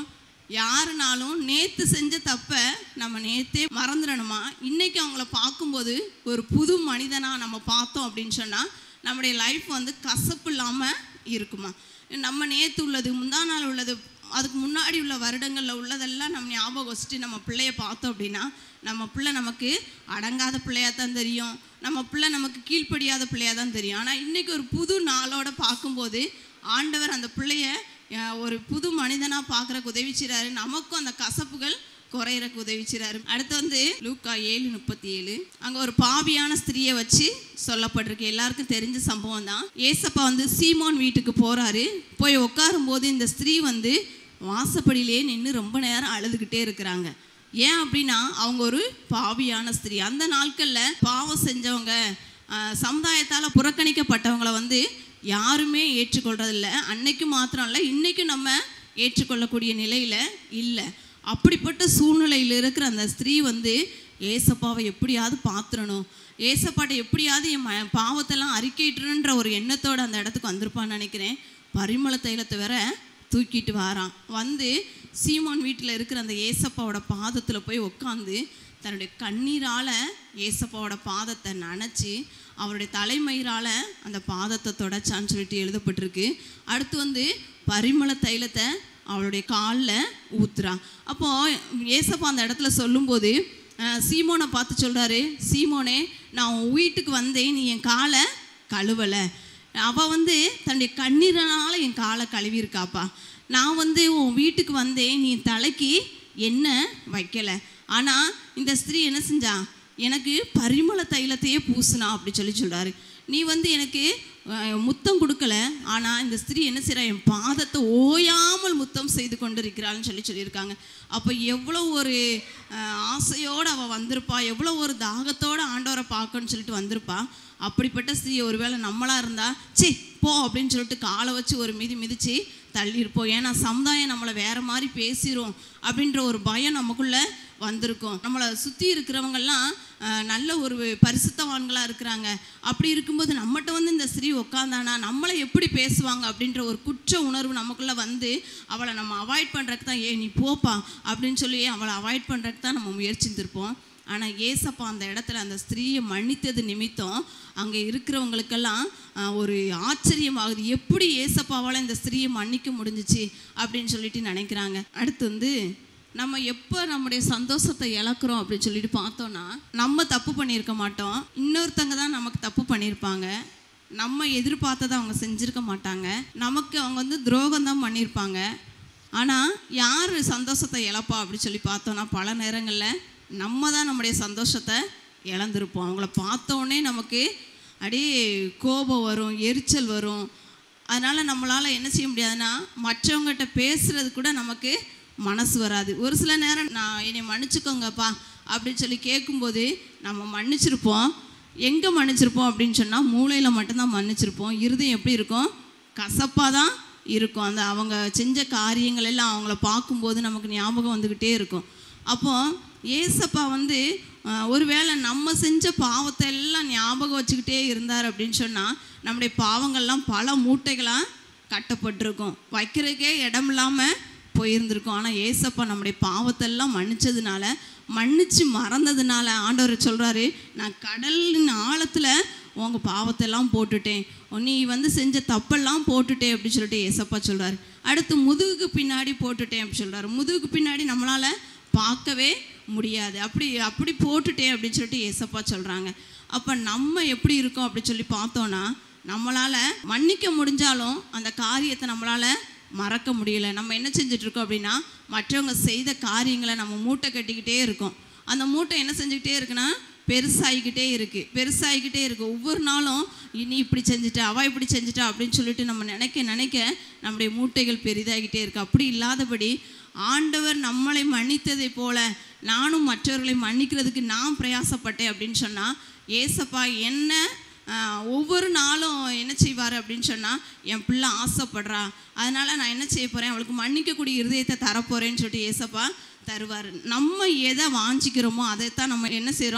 யாருனாலும் நேற்று செஞ்ச தப்பை நம்ம நேற்றே மறந்துடணுமா இன்னைக்கு அவங்கள பார்க்கும்போது ஒரு புது மனிதனாக நம்ம பார்த்தோம் அப்படின்னு சொன்னால் நம்முடைய லைஃப் வந்து கசப்பு இல்லாமல் இருக்குமா நம்ம நேற்று உள்ளது முந்தா நாள் உள்ளது அதுக்கு முன்னாடி உள்ள வருடங்களில் உள்ளதெல்லாம் நம்ம ஞாபகம் வச்சுட்டு நம்ம பிள்ளைய பார்த்தோம் அப்படின்னா நம்ம பிள்ளை நமக்கு அடங்காத பிள்ளையாக தான் தெரியும் நம்ம பிள்ளை நமக்கு கீழ்ப்படியாத பிள்ளையாக தான் தெரியும் ஆனால் இன்றைக்கி ஒரு புது நாளோட பார்க்கும்போது ஆண்டவர் அந்த பிள்ளைய அஹ், ஒரு புது மனிதனாக பார்க்குறக்கு உதவி செய்கிறாரு நமக்கும் அந்த கசப்புகள் குறையிறக்கு உதவி செய்கிறாரு அடுத்து வந்து லூக்கா ஏழு முப்பத்தி ஏழு அங்கே ஒரு பாவியான ஸ்திரியை வச்சு சொல்லப்பட்டிருக்கு எல்லாருக்கும் தெரிஞ்ச சம்பவம் தான் ஏசப்பா வந்து சீமோன் வீட்டுக்கு போகிறாரு போய் உட்காரும்போது இந்த ஸ்திரீ வந்து வாசப்படியிலே நின்று ரொம்ப நேரம் அழுதுகிட்டே இருக்கிறாங்க ஏன் அப்படின்னா அவங்க ஒரு பாவியான ஸ்திரீ அந்த நாட்களில் பாவம் செஞ்சவங்க சமுதாயத்தால் புறக்கணிக்கப்பட்டவங்களை வந்து யாருமே ஏற்றுக்கொள்றதில்ல அன்னைக்கு மாத்திரம் இல்லை இன்றைக்கும் நம்ம ஏற்றுக்கொள்ளக்கூடிய நிலையில் இல்லை அப்படிப்பட்ட சூழ்நிலையில் இருக்கிற அந்த ஸ்திரீ வந்து ஏசப்பாவை எப்படியாவது பார்த்துடணும் ஏசப்பாட்டை எப்படியாவது என் ம பாவத்தெல்லாம் அறிக்கைட்டுன்ற ஒரு எண்ணத்தோட அந்த இடத்துக்கு வந்திருப்பான்னு நினைக்கிறேன் பரிமள தைலத்தை வேற தூக்கிட்டு வாரான் வந்து சீமான் வீட்டில் இருக்கிற அந்த ஏசப்பாவோட பாதத்தில் போய் உட்காந்து தன்னுடைய கண்ணீரால் ஏசப்பாவோட பாதத்தை நனைச்சி அவருடைய தலைமயிரால் அந்த பாதத்தை தொடச்சான்னு சொல்லிட்டு எழுதப்பட்டிருக்கு அடுத்து வந்து பரிமள தைலத்தை அவளுடைய காலில் ஊத்துறா அப்போது ஏசப்பா அந்த இடத்துல சொல்லும்போது அஹ், சீமோனை பார்த்து சொல்கிறாரு சீமோனே நான் உன் வீட்டுக்கு வந்தேன் நீ என் காலை கழுவலை அவள் வந்து தன்னுடைய கண்ணீரனால என் காலை கழுவியிருக்காப்பா நான் வந்து உன் வீட்டுக்கு வந்தேன் நீ என் தலைக்கு எண்ணெய் வைக்கலை ஆனால் இந்த ஸ்திரீ என்ன செஞ்சா எனக்கு பரிமள தைலத்தையே பூசுனா அப்படி சொல்லி சொல்கிறாரு நீ வந்து எனக்கு அஹ், முத்தம் கொடுக்கல ஆனால் இந்த ஸ்திரீ என்ன செய்றா என் பாதத்தை ஓயாமல் முத்தம் செய்து கொண்டிருக்கிறாள்னு சொல்லி சொல்லியிருக்காங்க அப்போ எவ்வளோ ஒரு அஹ், ஆசையோடு அவள் வந்திருப்பா எவ்வளோ ஒரு தாகத்தோடு ஆண்டவரை பார்க்கணும்னு சொல்லிட்டு வந்திருப்பா அப்படிப்பட்ட ஸ்திரீ ஒருவேளை நம்மளா இருந்தா ச்சே போ அப்படின்னு சொல்லிட்டு காலை வச்சு ஒரு மிதி மிதிச்சு தள்ளியிருப்போம் ஏன்னா சமுதாயம் நம்மளை வேற மாதிரி பேசிரும் அப்படின்ற ஒரு பயம் நமக்குள்ள வந்திருக்கும் நம்மளை சுற்றி இருக்கிறவங்கெல்லாம் அஹ், நல்ல ஒரு பரிசுத்தவான்களாக இருக்கிறாங்க அப்படி இருக்கும்போது நம்மகிட்ட வந்து இந்த ஸ்திரீ உட்காந்தானா நம்மளை எப்படி பேசுவாங்க அப்படின்ற ஒரு குற்ற உணர்வு நமக்குள்ளே வந்து அவளை நம்ம அவாய்ட் பண்ணுறதுக்கு தான் ஏ நீ போப்பா அப்படின்னு சொல்லி அவளை அவாய்ட் பண்ணுறதுக்கு தான் நம்ம முயற்சித்திருப்போம் ஆனால் ஏசப்பா அந்த இடத்துல அந்த ஸ்திரீயை மன்னித்தது நிமித்தம் அங்கே இருக்கிறவங்களுக்கெல்லாம் ஆஹ், ஒரு ஆச்சரியமாகுது எப்படி ஏசப்பாவால் இந்த ஸ்திரீயை மன்னிக்க முடிஞ்சிச்சு அப்படின்னு சொல்லிட்டு நினைக்கிறாங்க அடுத்து வந்து நம்ம எப்போ நம்முடைய சந்தோஷத்தை இழக்கிறோம் அப்படின்னு சொல்லிட்டு பார்த்தோன்னா நம்ம தப்பு பண்ணியிருக்க மாட்டோம் இன்னொருத்தங்க தான் நமக்கு தப்பு பண்ணியிருப்பாங்க நம்ம எதிர்பார்த்ததை அவங்க செஞ்சுருக்க மாட்டாங்க நமக்கு அவங்க வந்து துரோகம் தான் பண்ணியிருப்பாங்க ஆனால் யார் சந்தோஷத்தை இழப்பா அப்படின்னு சொல்லி பார்த்தோன்னா பல நேரங்களில் நம்ம தான் நம்முடைய சந்தோஷத்தை இழந்திருப்போம் அவங்கள பார்த்தோன்னே நமக்கு அப்படியே கோபம் வரும் எரிச்சல் வரும் அதனால் நம்மளால் என்ன செய்ய முடியாதுன்னா மற்றவங்ககிட்ட பேசுறது கூட நமக்கு மனசு வராது ஒரு சில நேரம் நான் என்னை மன்னிச்சுக்கோங்கப்பா அப்படின்னு சொல்லி கேட்கும்போது நம்ம மன்னிச்சிருப்போம் எங்கே மன்னிச்சிருப்போம் அப்படின்னு சொன்னால் மூளையில் மட்டும்தான் மன்னிச்சிருப்போம் இருதயம் எப்படி இருக்கும் கசப்பாக தான் இருக்கும் அந்த அவங்க செஞ்ச காரியங்கள் எல்லாம் அவங்கள பார்க்கும்போது நமக்கு ஞாபகம் வந்துக்கிட்டே இருக்கும் அப்போ ஏசப்பா வந்து அஹ், ஒருவேளை நம்ம செஞ்ச பாவத்தை எல்லாம் ஞாபகம் வச்சுக்கிட்டே இருந்தார் அப்படின்னு சொன்னால் நம்முடைய பாவங்கள்லாம் பல மூட்டைகளாக கட்டப்பட்டிருக்கும் வைக்கிறதுக்கே இடம் இல்லாமல் போயிருந்திருக்கும் ஆனால் ஏசப்பா நம்முடைய பாவத்தெல்லாம் மன்னிச்சதுனால மன்னிச்சு மறந்ததுனால ஆண்டவர் சொல்கிறாரு நான் கடலின் ஆழத்தில் உங்கள் பாவத்தெல்லாம் போட்டுட்டேன் நீ வந்து செஞ்ச தப்பெல்லாம் போட்டுட்டேன் அப்படின்னு சொல்லிட்டு ஏசப்பா சொல்கிறாரு அடுத்து முதுகுக்கு பின்னாடி போட்டுட்டேன் அப்படி சொல்கிறாரு முதுகுக்கு பின்னாடி நம்மளால் பார்க்கவே முடியாது அப்படி அப்படி போட்டுட்டேன் அப்படின்னு சொல்லிட்டு ஏசப்பா சொல்கிறாங்க அப்போ நம்ம எப்படி இருக்கோம் அப்படி சொல்லி பார்த்தோன்னா நம்மளால் மன்னிக்க முடிஞ்சாலும் அந்த காரியத்தை நம்மளால் மறக்க முடியல நம்ம என்ன செஞ்சுட்டு இருக்கோம் அப்படின்னா மற்றவங்க செய்த காரியங்களை நம்ம மூட்டை கட்டிக்கிட்டே இருக்கோம் அந்த மூட்டை என்ன செஞ்சுக்கிட்டே இருக்குன்னா பெருசாகிக்கிட்டே இருக்குது பெருசாகிக்கிட்டே இருக்குது ஒவ்வொரு நாளும் இனி இப்படி செஞ்சுட்டா அவள் இப்படி செஞ்சுட்டா அப்படின்னு சொல்லிட்டு நம்ம நினைக்க நினைக்க நம்முடைய மூட்டைகள் பெரிதாகிட்டே இருக்குது அப்படி இல்லாதபடி ஆண்டவர் நம்மளை மன்னித்ததை போல நானும் மற்றவர்களை மன்னிக்கிறதுக்கு நான் பிரயாசப்பட்டேன் அப்படின்னு சொன்னால் ஏசப்பா என்ன ஆஹ், ஒவ்வொரு நாளும் என்ன செய்வார் அப்படின்னு சொன்னால் என் பிள்ளை ஆசைப்படுறா அதனால் நான் என்ன செய்ய போகிறேன் அவளுக்கு மன்னிக்கக்கூடிய இருதயத்தை தரப்போகிறேன்னு சொல்லிட்டு ஏசப்பா தருவார் நம்ம எதை வாஞ்சிக்கிறோமோ அதைத்தான் நம்ம என்ன செய்கிறோம்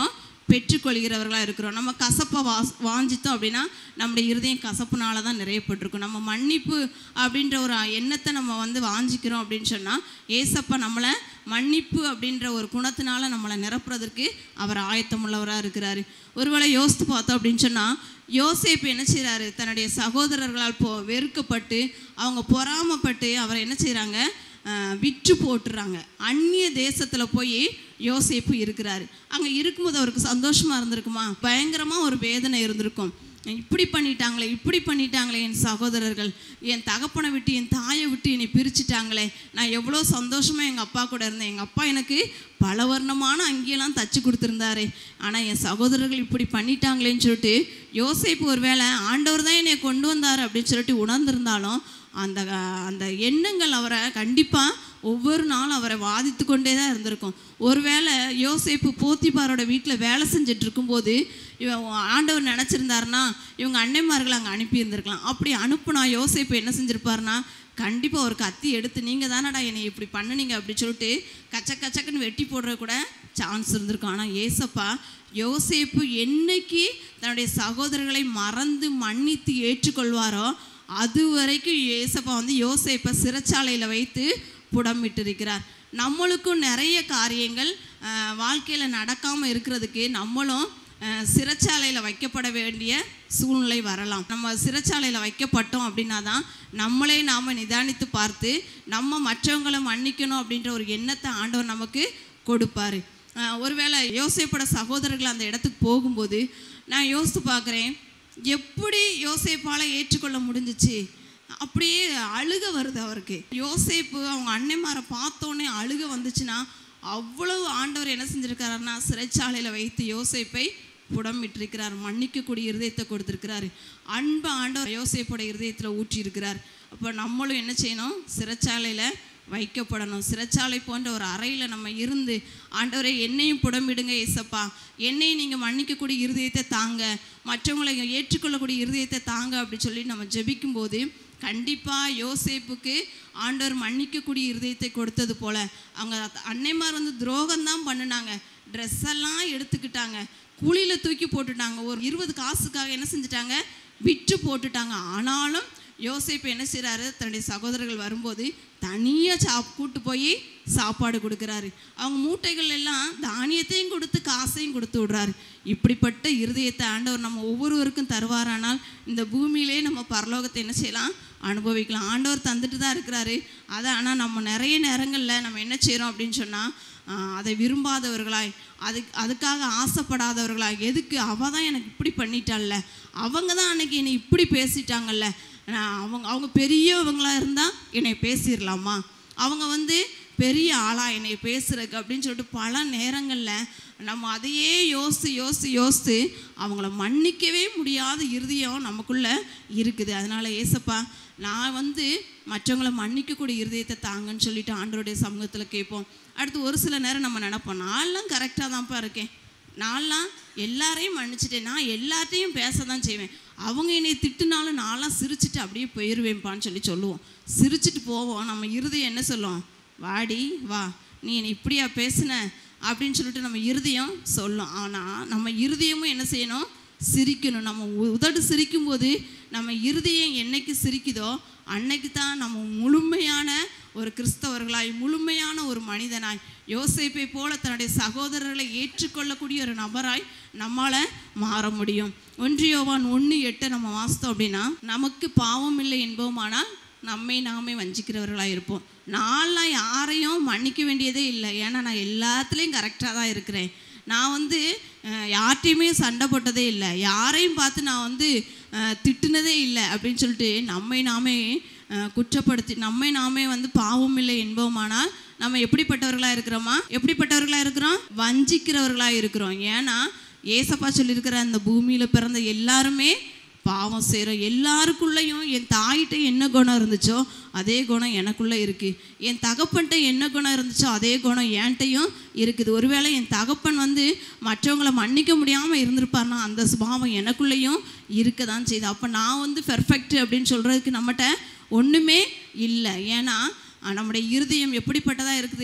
பெற்றுக்கொள்கிறவர்களாக இருக்கிறோம் நம்ம கசப்பை வா வாஞ்சித்தோம் அப்படின்னா நம்முடைய இருதயம் கசப்புனால தான் நிறையப்பட்டிருக்கும் நம்ம மன்னிப்பு அப்படின்ற ஒரு எண்ணத்தை நம்ம வந்து வாஞ்சிக்கிறோம் அப்படின்னு சொன்னால் ஏசப்பா நம்மளை மன்னிப்பு அப்படின்ற ஒரு குணத்தினால நம்மளை நிரப்புறதற்கு அவர் ஆயத்தமுள்ளவராக இருக்கிறாரு ஒருவேளை யோசித்து பார்த்தோம் அப்படின்னு சொன்னால் யோசேப்பு என்ன செய்கிறாரு தன்னுடைய சகோதரர்களால் போ வெறுக்கப்பட்டு அவங்க பொறாமப்பட்டு அவரை என்ன செய்கிறாங்க விற்று போட்டுறாங்க அந்நிய தேசத்தில் போய் யோசேப்பு இருக்கிறாரு அங்கே இருக்கும்போது அவருக்கு சந்தோஷமாக இருந்திருக்குமா பயங்கரமாக ஒரு வேதனை இருந்திருக்கும் இப்படி பண்ணிட்டாங்களே இப்படி பண்ணிட்டாங்களே என் சகோதரர்கள் என் தகப்பனை விட்டு என் தாயை விட்டு என்னை பிரிச்சுட்டாங்களே நான் எவ்வளோ சந்தோஷமாக எங்கள் அப்பா கூட இருந்தேன் எங்கள் அப்பா எனக்கு பல வர்ணமான அங்கேயெல்லாம் தச்சு கொடுத்துருந்தாரு ஆனால் என் சகோதரர்கள் இப்படி பண்ணிட்டாங்களேன்னு சொல்லிட்டு யோசேப்பு ஒரு வேளை ஆண்டவர் தான் என்னை கொண்டு வந்தார் அப்படின்னு சொல்லிட்டு உணர்ந்திருந்தாலும் அந்த அந்த எண்ணங்கள் அவரை கண்டிப்பாக ஒவ்வொரு நாளும் அவரை வாதித்து கொண்டே தான் இருந்திருக்கும் ஒருவேளை யோசேப்பு போத்திபாரோட வீட்டில் வேலை செஞ்சுட்டு இருக்கும்போது இவன் ஆண்டவர் நினச்சிருந்தாருன்னா இவங்க அன்னைமார்களை அங்கே அனுப்பியிருந்திருக்கலாம் அப்படி அனுப்புனா யோசேப்பு என்ன செஞ்சுருப்பாருன்னா கண்டிப்பாக ஒரு கத்தி எடுத்து நீங்கள் தானடா என்னை இப்படி பண்ணுனீங்க அப்படி சொல்லிட்டு கச்ச கச்சக்குன்னு வெட்டி போடுற கூட சான்ஸ் இருந்திருக்கும் ஆனால் ஏசப்பா யோசேப்பு என்னைக்கு தன்னுடைய சகோதரர்களை மறந்து மன்னித்து ஏற்றுக்கொள்வாரோ அது வரைக்கும் ஏசப்பா வந்து யோசேப்பை சிறைச்சாலையில் வைத்து புடமிட்டிருக்கிறார் நம்மளுக்கும் நிறைய காரியங்கள் வாழ்க்கையில் நடக்காமல் இருக்கிறதுக்கு நம்மளும் சிறைச்சாலையில் வைக்கப்பட வேண்டிய சூழ்நிலை வரலாம் நம்ம சிறைச்சாலையில் வைக்கப்பட்டோம் அப்படின்னா தான் நம்மளே நாம் நிதானித்து பார்த்து நம்ம மற்றவங்களை மன்னிக்கணும் அப்படின்ற ஒரு எண்ணத்தை ஆண்டவர் நமக்கு கொடுப்பாரு ஒருவேளை யோசேப்போட சகோதரர்கள் அந்த இடத்துக்கு போகும்போது நான் யோசித்து பார்க்குறேன் எப்படி யோசேப்பால் ஏற்றுக்கொள்ள முடிஞ்சிச்சு அப்படியே அழுக வருது அவருக்கு யோசேப்பு அவங்க அன்னைமாரை பார்த்தோன்னே அழுக வந்துச்சுன்னா அவ்வளவு ஆண்டவர் என்ன செஞ்சுருக்காருன்னா சிறைச்சாலையில் வைத்து யோசேப்பை புடமிட்டிருக்கிறார் மன்னிக்கக்கூடிய இருதயத்தை கொடுத்துருக்கிறாரு அன்பு ஆண்டவர் யோசேப்போட இருதயத்தில் ஊற்றியிருக்கிறார் அப்போ நம்மளும் என்ன செய்யணும் சிறைச்சாலையில் வைக்கப்படணும் சிறைச்சாலை போன்ற ஒரு அறையில் நம்ம இருந்து ஆண்டவரை என்னையும் புடம்பிடுங்க ஏசப்பா என்னையும் நீங்கள் மன்னிக்கக்கூடிய இருதயத்தை தாங்க மற்றவங்களை ஏற்றுக்கொள்ளக்கூடிய இருதயத்தை தாங்க அப்படி சொல்லி நம்ம ஜெபிக்கும்போது கண்டிப்பாக யோசேப்புக்கு ஆண்டவர் மன்னிக்கக்கூடிய இருதயத்தை கொடுத்தது போல் அவங்க அன்னைமார் வந்து துரோகம்தான் பண்ணினாங்க ட்ரெஸ் எல்லாம் எடுத்துக்கிட்டாங்க கூலியில் தூக்கி போட்டுட்டாங்க ஒரு இருபது காசுக்காக என்ன செஞ்சிட்டாங்க விற்று போட்டுட்டாங்க ஆனாலும் யோசிப்பு என்ன செய்கிறாரு தன்னுடைய சகோதரர்கள் வரும்போது தனியாக சாப் கூட்டு போய் சாப்பாடு கொடுக்குறாரு அவங்க மூட்டைகள் எல்லாம் தானியத்தையும் கொடுத்து காசையும் கொடுத்து விடுறாரு இப்படிப்பட்ட இருதயத்தை ஆண்டவர் நம்ம ஒவ்வொருவருக்கும் தருவாரானால் இந்த பூமியிலே நம்ம பரலோகத்தை என்ன செய்யலாம் அனுபவிக்கலாம் ஆண்டவர் தந்துட்டு தான் இருக்கிறாரு அதை ஆனால் நம்ம நிறைய நேரங்களில் நம்ம என்ன செய்கிறோம் அப்படின்னு சொன்னால் அதை விரும்பாதவர்களாய் அதுக்கு அதுக்காக ஆசைப்படாதவர்களாய் எதுக்கு அவள் தான் எனக்கு இப்படி பண்ணிட்டாள்ல அவங்க தான் அன்னைக்கு என்னை இப்படி பேசிட்டாங்கல்ல அவங்க அவங்க பெரியவங்களாக இருந்தால் என்னை பேசிடலாமா அவங்க வந்து பெரிய ஆளாக என்னை பேசுறதுக்கு அப்படின்னு சொல்லிட்டு பல நேரங்களில் நம்ம அதையே யோசித்து யோசித்து யோசித்து அவங்கள மன்னிக்கவே முடியாத இறுதியம் நமக்குள்ளே இருக்குது அதனால் ஏசப்பா நான் வந்து மற்றவங்கள மன்னிக்கக்கூடிய இருதயத்தை தாங்கன்னு சொல்லிட்டு ஆண்டருடைய சமூகத்தில் கேட்போம் அடுத்து ஒரு சில நேரம் நம்ம நினப்போம் நான்லாம் கரெக்டாக தான்ப்பா இருக்கேன் நான்லாம் எல்லாரையும் மன்னிச்சிட்டேன் நான் எல்லார்ட்டையும் பேச தான் செய்வேன் அவங்க என்னை திட்டுனாலும் நான்லாம் சிரிச்சிட்டு அப்படியே போயிடுவேன்ப்பான்னு சொல்லி சொல்லுவோம் சிரிச்சிட்டு போவோம் நம்ம இருதயம் என்ன சொல்லுவோம் வாடி வா நீ என்னை இப்படியா பேசுன அப்படின்னு சொல்லிட்டு நம்ம இருதயம் சொல்லும் ஆனால் நம்ம இருதயமும் என்ன செய்யணும் சிரிக்கணும் நம்ம உதடு சிரிக்கும்போது நம்ம இருதயம் என்னைக்கு சிரிக்குதோ அன்னைக்கு தான் நம்ம முழுமையான ஒரு கிறிஸ்தவர்களாய் முழுமையான ஒரு மனிதனாய் யோசிப்பை போல தன்னுடைய சகோதரர்களை ஏற்றுக்கொள்ளக்கூடிய ஒரு நபராய் நம்மளால் மாற முடியும் ஒன்றியோவான் ஒன்று எட்டை நம்ம வாசித்தோம் அப்படின்னா நமக்கு பாவம் இல்லை என்போமானால் நம்மை நாமே வஞ்சிக்கிறவர்களாக இருப்போம் நான்லாம் யாரையும் மன்னிக்க வேண்டியதே இல்லை ஏன்னா நான் எல்லாத்துலேயும் கரெக்டாக தான் இருக்கிறேன் நான் வந்து யார்கிட்டையுமே சண்டை போட்டதே இல்லை யாரையும் பார்த்து நான் வந்து திட்டுனதே இல்லை அப்படின்னு சொல்லிட்டு நம்மை நாமே குற்றப்படுத்தி நம்மை நாமே வந்து பாவம் இல்லை என்போமானால் நம்ம எப்படிப்பட்டவர்களாக இருக்கிறோமா எப்படிப்பட்டவர்களாக இருக்கிறோம் வஞ்சிக்கிறவர்களாக இருக்கிறோம் ஏன்னா ஏசப்பா சொல்லியிருக்கிற அந்த பூமியில் பிறந்த எல்லாருமே பாவம் செய்கிறோம் எல்லாருக்குள்ளேயும் என் தாயிட்ட என்ன குணம் இருந்துச்சோ அதே குணம் எனக்குள்ளே இருக்குது என் தகப்பன்ட்ட என்ன குணம் இருந்துச்சோ அதே குணம் என்கிட்டையும் இருக்குது ஒருவேளை என் தகப்பன் வந்து மற்றவங்கள மன்னிக்க முடியாமல் இருந்திருப்பார்னா அந்த சுபாவம் எனக்குள்ளேயும் இருக்க தான் செய்யுது அப்போ நான் வந்து பெர்ஃபெக்ட் அப்படின்னு சொல்கிறதுக்கு நம்மகிட்ட ஒன்றுமே இல்லை ஏன்னா நம்முடைய இருதயம் எப்படிப்பட்டதாக இருக்குது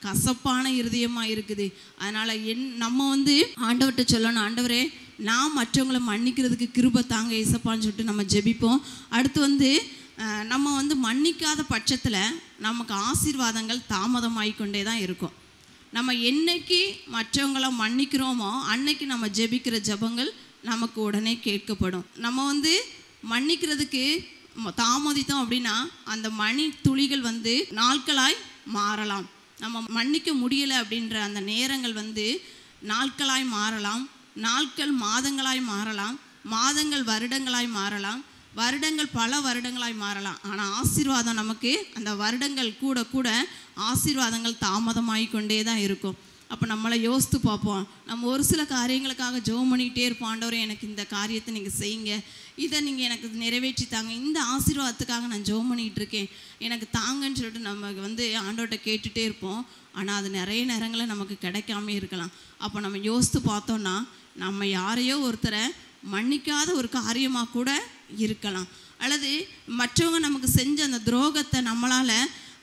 கசப்பான இருதயமாக இருக்குது அதனால் என் நம்ம வந்து ஆண்டவர்கிட்ட சொல்லணும் ஆண்டவரே நான் மற்றவங்களை மன்னிக்கிறதுக்கு கிருபை தாங்க ஏசப்பான்னு சொல்லிட்டு நம்ம ஜெபிப்போம் அடுத்து வந்து அஹ், நம்ம வந்து மன்னிக்காத பட்சத்தில் நமக்கு ஆசீர்வாதங்கள் தாமதமாகி கொண்டே தான் இருக்கும் நம்ம என்னைக்கு மற்றவங்கள மன்னிக்கிறோமோ அன்னைக்கு நம்ம ஜெபிக்கிற ஜெபங்கள் நமக்கு உடனே கேட்கப்படும் நம்ம வந்து மன்னிக்கிறதுக்கு ம- தாமதித்தோம் அப்படின்னா அந்த மணி துளிகள் வந்து நாட்களாய் மாறலாம் நம்ம மன்னிக்க முடியலை அப்படின்ற அந்த நேரங்கள் வந்து நாட்களாய் மாறலாம் நாட்கள் மாதங்களாய் மாறலாம் மாதங்கள் வருடங்களாய் மாறலாம் வருடங்கள் பல வருடங்களாய் மாறலாம் ஆனால் ஆசீர்வாதம் நமக்கு அந்த வருடங்கள் கூட கூட ஆசீர்வாதங்கள் தாமதமாகி கொண்டே தான் இருக்கும் அப்போ நம்மளை யோசித்து பார்ப்போம் நம்ம ஒரு சில காரியங்களுக்காக ஜெபம் பண்ணிக்கிட்டே இருப்போம் ஆண்டவரே எனக்கு இந்த காரியத்தை நீங்கள் செய்யுங்க இதை நீங்கள் எனக்கு நிறைவேற்றி தாங்க இந்த ஆசீர்வாதத்துக்காக நான் ஜெபம் பண்ணிகிட்டு இருக்கேன் எனக்கு தாங்கன்னு சொல்லிட்டு நம்ம வந்து ஆண்டவர்கிட்ட கேட்டுகிட்டே இருப்போம் ஆனால் அது நிறைய நேரங்களில் நமக்கு கிடைக்காம இருக்கலாம் அப்போ நம்ம யோசித்து பார்த்தோன்னா நம்ம யாரையோ ஒருத்தரை மன்னிக்காத ஒரு காரியமாக கூட இருக்கலாம் அல்லது மற்றவங்க நமக்கு செஞ்ச அந்த துரோகத்தை நம்மளால்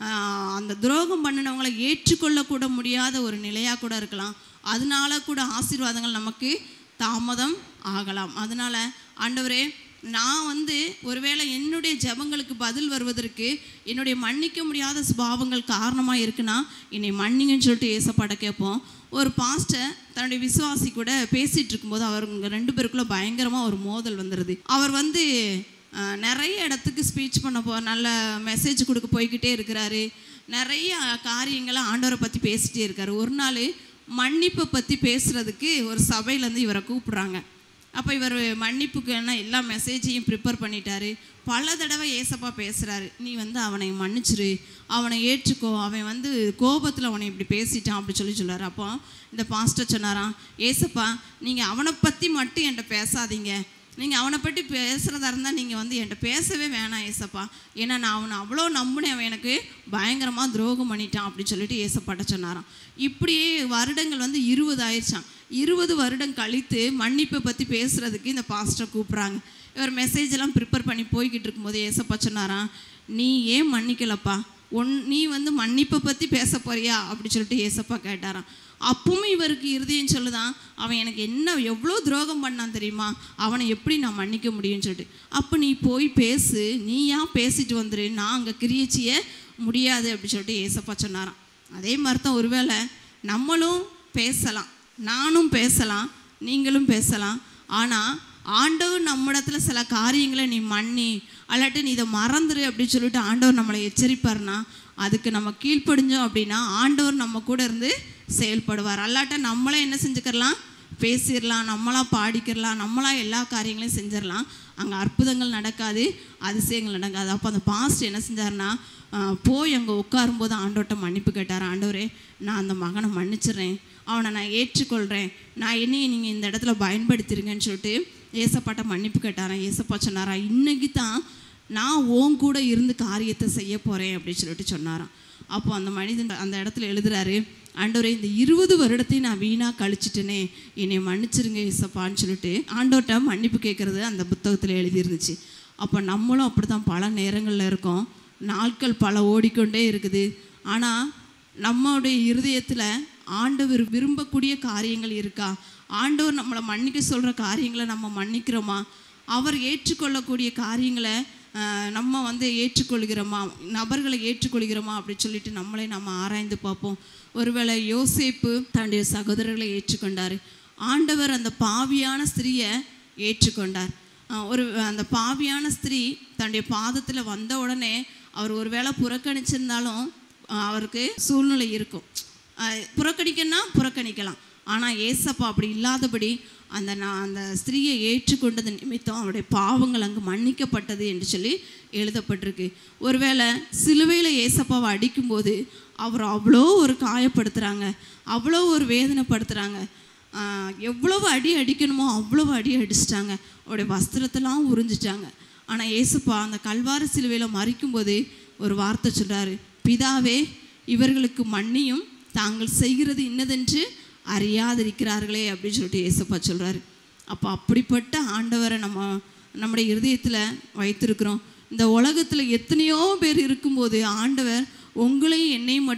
அந்த துரோகம் பண்ணினவங்களை ஏற்றுக்கொள்ளக்கூட முடியாத ஒரு நிலையாக கூட இருக்கலாம் அதனால கூட ஆசீர்வாதங்கள் நமக்கு தாமதம் ஆகலாம் அதனால ஆண்டவரே நான் வந்து ஒருவேளை என்னுடைய ஜெபங்களுக்கு பதில் வருவதற்கு என்னுடைய மன்னிக்க முடியாத சுபாவங்கள் காரணமாக இருக்குன்னா என்னை மன்னிங்கன்னு சொல்லிட்டு ஏசப்பட கேட்போம் ஒரு பாஸ்டர் தன்னுடைய விசுவாசி கூட பேசிகிட்டு இருக்கும்போது அவங்க ரெண்டு பேருக்குள்ள பயங்கரமாக ஒரு மோதல் வந்துடுது அவர் வந்து அஹ், நிறைய இடத்துக்கு ஸ்பீச் பண்ண போ நல்ல மெசேஜ் கொடுக்க போய்கிட்டே இருக்கிறாரு நிறைய காரியங்களை ஆண்டவரை பற்றி பேசிகிட்டே இருக்காரு ஒரு நாள் மன்னிப்பை பற்றி பேசுகிறதுக்கு ஒரு சபையிலேருந்து இவரை கூப்பிடுறாங்க அப்போ இவர் மன்னிப்புக்கு என்ன எல்லா மெசேஜையும் ப்ரிப்பேர் பண்ணிட்டாரு பல தடவை ஏசப்பா பேசுகிறாரு நீ வந்து அவனை மன்னிச்சிரு அவனை ஏற்றுக்கோ அவன் வந்து கோபத்தில் அவனை இப்படி பேசிட்டான் அப்படி சொல்லி சொல்றாரு அப்போ இந்த பாஸ்டர் சொன்னாராம் ஏசப்பா நீங்கள் அவனை பற்றி மட்டும் என்கிட்ட பேசாதீங்க நீங்கள் அவனை பற்றி பேசுகிறதா இருந்தால் நீங்கள் வந்து என்கிட்ட பேசவே வேணாம் ஏசப்பா ஏன்னா நான் அவனை அவ்வளோ நம்பினேன் அவன் எனக்கு பயங்கரமாக துரோகம் பண்ணிட்டான் அப்படி சொல்லிட்டு ஏசப்பாட்ட சொன்னாராம் இப்படியே வருடங்கள் வந்து இருபது ஆயிடுச்சான் இருபது வருடம் கழித்து மன்னிப்பை பற்றி பேசுகிறதுக்கு இந்த பாஸ்டர் கூப்பிட்றாங்க இவர் மெசேஜ் எல்லாம் ப்ரிப்பேர் பண்ணி போய்கிட்டு இருக்கும்போது ஏசப்பா சொன்னாராம் நீ ஏன் மன்னிக்கலப்பா ஒன் நீ வந்து மன்னிப்பை பற்றி பேச போறியா அப்படி சொல்லிட்டு ஏசப்பா கேட்டாராம் அப்பவும் இவருக்கு இருதயம் சொல்லுதான் அவன் எனக்கு என்ன எவ்வளோ துரோகம் பண்ணான் தெரியுமா அவனை எப்படி நான் மன்னிக்க முடியும்னு சொல்லிட்டு அப்போ நீ போய் பேசு நீ ஏன் பேசிட்டு வந்துரு நான் அங்கே கிரியச்சிய முடியாது அப்படி சொல்லிட்டு ஏசப்பா சொன்னாராம் அதே மாதிரி தான் ஒருவேளை நம்மளும் பேசலாம் நானும் பேசலாம் நீங்களும் பேசலாம் ஆனால் ஆண்டவர் நம்மிடத்துல சில காரியங்களை நீ மன்னி அல்லாட்டி நீ இதை மறந்துரு அப்படின்னு சொல்லிட்டு ஆண்டவர் நம்மளை எச்சரிப்பார்னா அதுக்கு நம்ம கீழ்ப்படிஞ்சோம் அப்படின்னா ஆண்டவர் நம்ம கூட இருந்து செயல்படுவார் அல்லாட்ட நம்மளே என்ன செஞ்சுக்கிறலாம் பேசிடலாம் நம்மளா பாடிக்கிறலாம் நம்மளா எல்லா காரியங்களையும் செஞ்சிடலாம் அங்கே அற்புதங்கள் நடக்காது அதிசயங்கள் நடக்காது அப்போ அந்த பாஸ்ட் என்ன செஞ்சாருன்னா ஆஹ், போய் அங்கே உட்காரும்போது ஆண்டவர்கிட்ட மன்னிப்பு கேட்டார் ஆண்டவரே நான் அந்த மகனை மன்னிச்சிடுறேன் அவனை நான் ஏற்றுக்கொள்கிறேன் நான் என்னையும் நீங்கள் இந்த இடத்துல பயன்படுத்திருங்கன்னு சொல்லிட்டு ஏசப்பாட்ட மன்னிப்பு கேட்டாராம் ஏசப்பா சொன்னாரா இன்னைக்கு தான் நான் உன் கூட இருந்து காரியத்தை செய்ய போகிறேன் அப்படின்னு சொல்லிட்டு சொன்னாராம் அப்போ அந்த மனிதன் அந்த இடத்துல எழுதுறாரு ஆண்டவரே இந்த இருபது வருடத்தையும் நான் வீணாக கழிச்சிட்டேனே என்னை மன்னிச்சிருங்க ஏசப்பான்னு சொல்லிட்டு ஆண்டவர்கிட்ட மன்னிப்பு கேட்குறது அந்த புத்தகத்தில் எழுதியிருந்துச்சு அப்போ நம்மளும் அப்படி தான் பல நேரங்களில் இருக்கோம் நாட்கள் பல ஓடிக்கொண்டே இருக்குது ஆனால் நம்மளுடைய இருதயத்தில் ஆண்டவர் விரும்பக்கூடிய காரியங்கள் இருக்கா ஆண்டவர் நம்மளை மன்னிக்க சொல்கிற காரியங்களை நம்ம மன்னிக்கிறோமா அவர் ஏற்றுக்கொள்ளக்கூடிய காரியங்களை ஆஹ், நம்ம வந்து ஏற்றுக்கொள்கிறோமா நபர்களை ஏற்றுக்கொள்கிறோமா அப்படின்னு சொல்லிட்டு நம்மளே நம்ம ஆராய்ந்து பார்ப்போம் ஒருவேளை யோசேப்பு தன்னுடைய சகோதரர்களை ஏற்றுக்கொண்டார் ஆண்டவர் அந்த பாவியான ஸ்திரியை ஏற்றுக்கொண்டார் ஆஹ், ஒரு அந்த பாவியான ஸ்திரீ தன்னுடைய பாதத்தில் வந்த உடனே அவர் ஒருவேளை புறக்கணிச்சிருந்தாலும் ஆஹ், அவருக்கு சூழ்நிலை இருக்கும் ஆஹ், புறக்கணிக்கன்னா புறக்கணிக்கலாம் ஆனால் ஏசப்பா அப்படி இல்லாதபடி அந்த நான் அந்த ஸ்திரீயை ஏற்றுக்கொண்டது நிமித்தம் அவருடைய பாவங்கள் அங்கு மன்னிக்கப்பட்டது என்று சொல்லி எழுதப்பட்டிருக்கு ஒருவேளை சிலுவையில் ஏசப்பாவை அடிக்கும்போது அவர் அவ்வளோ ஒரு காயப்படுத்துகிறாங்க அவ்வளோ ஒரு வேதனைப்படுத்துகிறாங்க ஆஹ், எவ்வளவு அடி அடிக்கணுமோ அவ்வளவு அடி அடிச்சிட்டாங்க அவருடைய வஸ்திரத்தெல்லாம் உறிஞ்சிட்டாங்க ஆனால் ஏசப்பா அந்த கல்வார சிலுவையில் மறிக்கும்போது ஒரு வார்த்தை சொல்றாரு பிதாவே இவர்களுக்கு மன்னியும் தாங்கள் செய்கிறது இன்னதென்று அறியாதிருக்கிறார்களே அப்படின்னு சொல்லிட்டு ஏசப்பா சொல்றாரு அப்போ அப்படிப்பட்ட ஆண்டவரை நம்ம நம்முடைய இருதயத்தில் வைத்திருக்கிறோம் இந்த உலகத்தில் எத்தனையோ பேர் இருக்கும்போது ஆண்டவர் உங்களையும் என்னையும் மட்டும்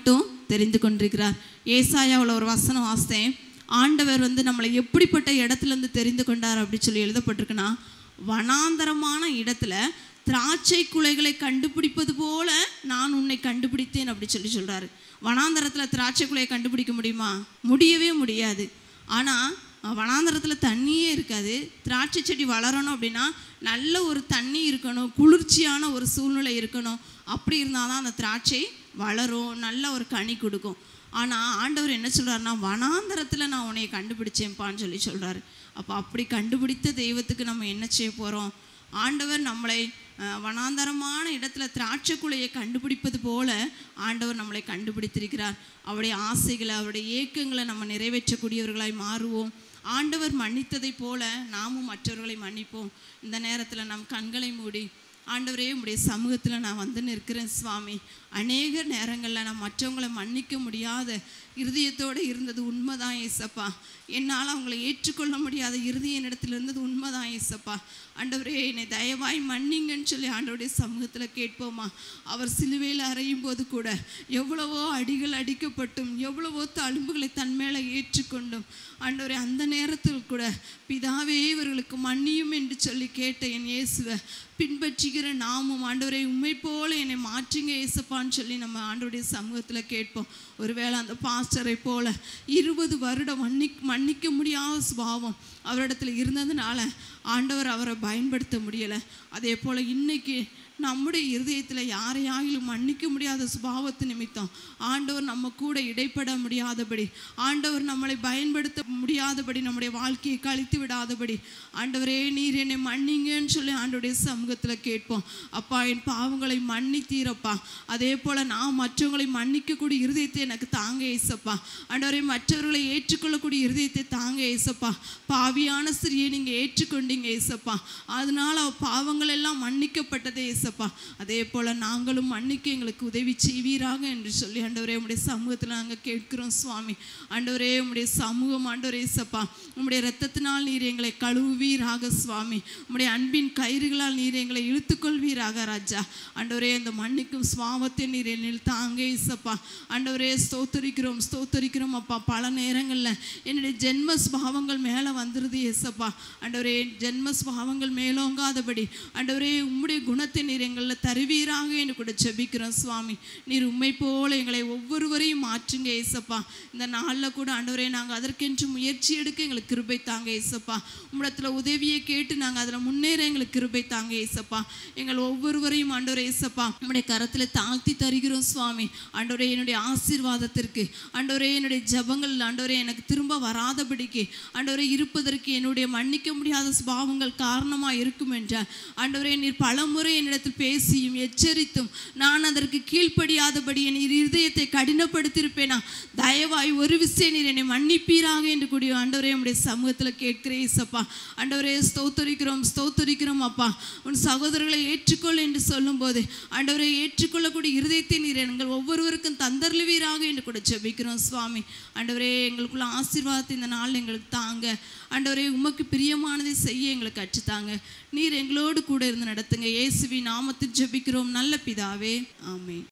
தெரிந்து கொண்டிருக்கிறார் ஏசாயாவில் ஒரு வசனம் வாசித்தேன் ஆண்டவர் வந்து நம்மளை எப்படிப்பட்ட இடத்துல இருந்து தெரிந்து கொண்டார் அப்படி சொல்லி எழுதப்பட்டிருக்குன்னா வனாந்தரமான இடத்துல திராட்சை குலைகளை கண்டுபிடிப்பது போல நான் உன்னை கண்டுபிடித்தேன் அப்படி சொல்லி சொல்றாரு வனாந்தரத்தில் திராட்சை குலையை கண்டுபிடிக்க முடியுமா முடியவே முடியாது ஆனால் வனாந்தரத்தில் தண்ணியே இருக்காது திராட்சை செடி வளரணும் அப்படின்னா நல்ல ஒரு தண்ணி இருக்கணும் குளிர்ச்சியான ஒரு சூழ்நிலை இருக்கணும் அப்படி இருந்தால் தான் அந்த திராட்சை வளரும் நல்ல ஒரு கனி கொடுக்கும் ஆனால் ஆண்டவர் என்ன சொல்கிறாருன்னா வனாந்தரத்தில் நான் உன்னை கண்டுபிடிச்சேன்ப்பான்னு சொல்லி சொல்கிறாரு அப்போ அப்படி கண்டுபிடித்த தெய்வத்துக்கு நம்ம என்ன செய்ய போகிறோம் ஆண்டவர் நம்மளை அஹ், வனாந்தரமான இடத்துல திராட்சை குலையை கண்டுபிடிப்பது போல ஆண்டவர் நம்மளை கண்டுபிடித்திருக்கிறார் அவருடைய ஆசைகளை அவருடைய ஏக்கங்களை நம்ம நிறைவேற்றக்கூடியவர்களாய் மாறுவோம் ஆண்டவர் மன்னித்ததைப் போல நாமும் மற்றவர்களை மன்னிப்போம் இந்த நேரத்தில் நம் கண்களை மூடி ஆண்டவரே உம்முடைய சமூகத்தில் நான் வந்து நிற்கிறேன் சுவாமி அநேக நேரங்களில் நான் மற்றவங்களை மன்னிக்க முடியாத இருதயத்தோடு இருந்தது உண்மைதான் ஏசப்பா என்னால் அவங்களை ஏற்றுக்கொள்ள முடியாத இருதய என்னிடத்தில் இருந்தது உண்மைதான் ஏசப்பா ஆண்டவரே என்னை தயவாய் மன்னிங்கன்னு சொல்லி ஆண்டவருடைய சமூகத்தில் கேட்போமா அவர் சிலுவையில் அறையும் போது கூட எவ்வளவோ அடிகள் அடிக்கப்பட்டும் எவ்வளவோ தழும்புகளை தன் மேலே ஏற்றுக்கொண்டும் ஆண்டவரே அந்த நேரத்தில் கூட பிதாவே இவர்களுக்கு மன்னியும் என்று சொல்லி கேட்ட என் இயேசுவை பின்பற்றுகிற நாமும் ஆண்டவரை உண்மை போல என்னை மாற்றுங்க ஏசப்பான்னு சொல்லி நம்ம ஆண்டவருடைய சமூகத்தில் கேட்போம் ஒருவேளை அந்த பாஸ்டரை போல இருபது வருடம் மன்னி மன்னிக்க முடியாத சுபாவம் அவரிடத்துல இருந்ததுனால ஆண்டவர் அவரை பயன்படுத்த முடியலை அதே போல் இன்னைக்கு நம்முடைய இருதயத்தில் யாரையாகிலும் மன்னிக்க முடியாத சுபாவத்து நிமித்தம் ஆண்டவர் நம்ம கூட இடைப்பட முடியாதபடி ஆண்டவர் நம்மளை பயன்படுத்த முடியாதபடி நம்முடைய வாழ்க்கையை கழித்து விடாதபடி ஆண்டவரே நீர் என்னை மன்னிங்கன்னு சொல்லி ஆண்டவருடைய சமூகத்தில் கேட்போம் அப்பா என் பாவங்களை மன்னித்தீரப்பா அதே போல் நான் மற்றவங்களை மன்னிக்கக்கூடிய இருதயத்தை எனக்கு தாங்க ஏசப்பா ஆண்டவரே மற்றவர்களை ஏற்றுக்கொள்ளக்கூடிய இருதயத்தை தாங்க ஏசப்பா பாவியான ஸ்திரியை நீங்கள் ஏற்றுக்கொண்டீங்க ஏசப்பா அதனால அவ பாவங்கள் எல்லாம் மன்னிக்கப்பட்டதே ஏசப்பா அதே போல் நாங்களும் மன்னிக்க எங்களுக்கு உதவி செய்வீராக என்று சொல்லி ஆண்டவரே உம்முடைய சமூகத்தில் நாங்கள் கேட்கிறோம் சுவாமி ஆண்டவரே உம்முடைய சமூகம் ஆண்டவரே ஏசப்பா உம்முடைய இரத்தத்தினால் நீர் எங்களை கழுவுவீராக சுவாமி உம்முடைய அன்பின் கயிறுகளால் நீர் எங்களை இழுத்துக்கொள்வீராக ராஜா ஆண்டவரே இந்த மன்னிக்கும் சுவாமத்தை நீர் என்னில் தாங்க ஏசப்பா ஆண்டவரே ஸ்தோத்தரிக்கிறோம் ஸ்தோத்தரிக்கிறோம் அப்பா பல நேரங்களில் என்னுடைய ஜென்ம சுபாவங்கள் மேலே வந்துருது ஏசப்பா ஆண்டவரே ஜென்ம சுபாவங்கள் மேலோங்காதபடி ஆண்டவரே உம்முடைய குணத்தை நீர் எங்களில் தருவீராக என்று கூட ஜெபிக்கிறோம் சுவாமி நீர் உண்மை போல எங்களை ஒவ்வொருவரையும் மாற்றுங்க ஏசப்பா இந்த நாளில் கூட ஆண்டவரே நாங்கள் அதற்கென்று முயற்சி எடுக்க எங்களுக்கு கிருபை தாங்க ஏசப்பா உம்மிடத்தில் உதவியை கேட்டு நாங்கள் அதில் முன்னேற எங்களுக்கு கிருபை தாங்க ஏசப்பா எங்கள் ஒவ்வொருவரையும் ஆண்டவரே ஏசப்பா உம்முடைய கரத்தில் தாழ்த்தி தருகிறோம் சுவாமி ஆண்டவரே என்னுடைய ஆசீர்வாதத்திற்கு ஆண்டவரே என்னுடைய ஜபங்கள் ஆண்டவரே எனக்கு திரும்ப வராதபடிக்கு ஆண்டவரே இருப்பதற்கு என்னுடைய மன்னிக்க முடியாத சுபாவங்கள் காரணமாக இருக்கும் என்றார் ஆண்டவரே நீர் பலமுறை என்னிடத்தில் பேசியும் எச்சரித்தும் நான் அதற்கு கீழ்ப்படியாதபடி என் இருதயத்தை கடினப்படுத்தியிருப்பேனா தயவாய் ஒரு விஷயம் நீர் என்னை மன்னிப்பீராக என்று கூடிய ஆண்டவரே உம்முடைய சமூகத்தில் கேட்கிறேன் இசப்பா ஆண்டவரே ஸ்தோத்தரிக்கிறோம் ஸ்தோத்தரிக்கிறோம் அப்பா உன் சகோதரர்களை ஏற்றுக்கொள் என்று சொல்லும்போது ஆண்டவரை ஏற்றுக்கொள்ளக்கூடிய இருதயத்தை நீர் எங்கள் ஒவ்வொருவருக்கும் தந்தருளுவீராக என்று கூட ஜெபிக்கிறோம் சுவாமி ஆண்டவரே எங்களுக்குள்ள ஆசீர்வாதத்தை இந்த நாள் எங்களுக்கு தாங்க ஆண்டவரே உமக்கு பிரியமானதை செய்ய எங்களுக்கு கற்றுத்தாங்க நீர் எங்களோடு கூட இருந்து நடத்துங்க இயேசுவி நாமத்தில் ஜெபிக்கிறோம் நல்ல பிதாவே ஆமென்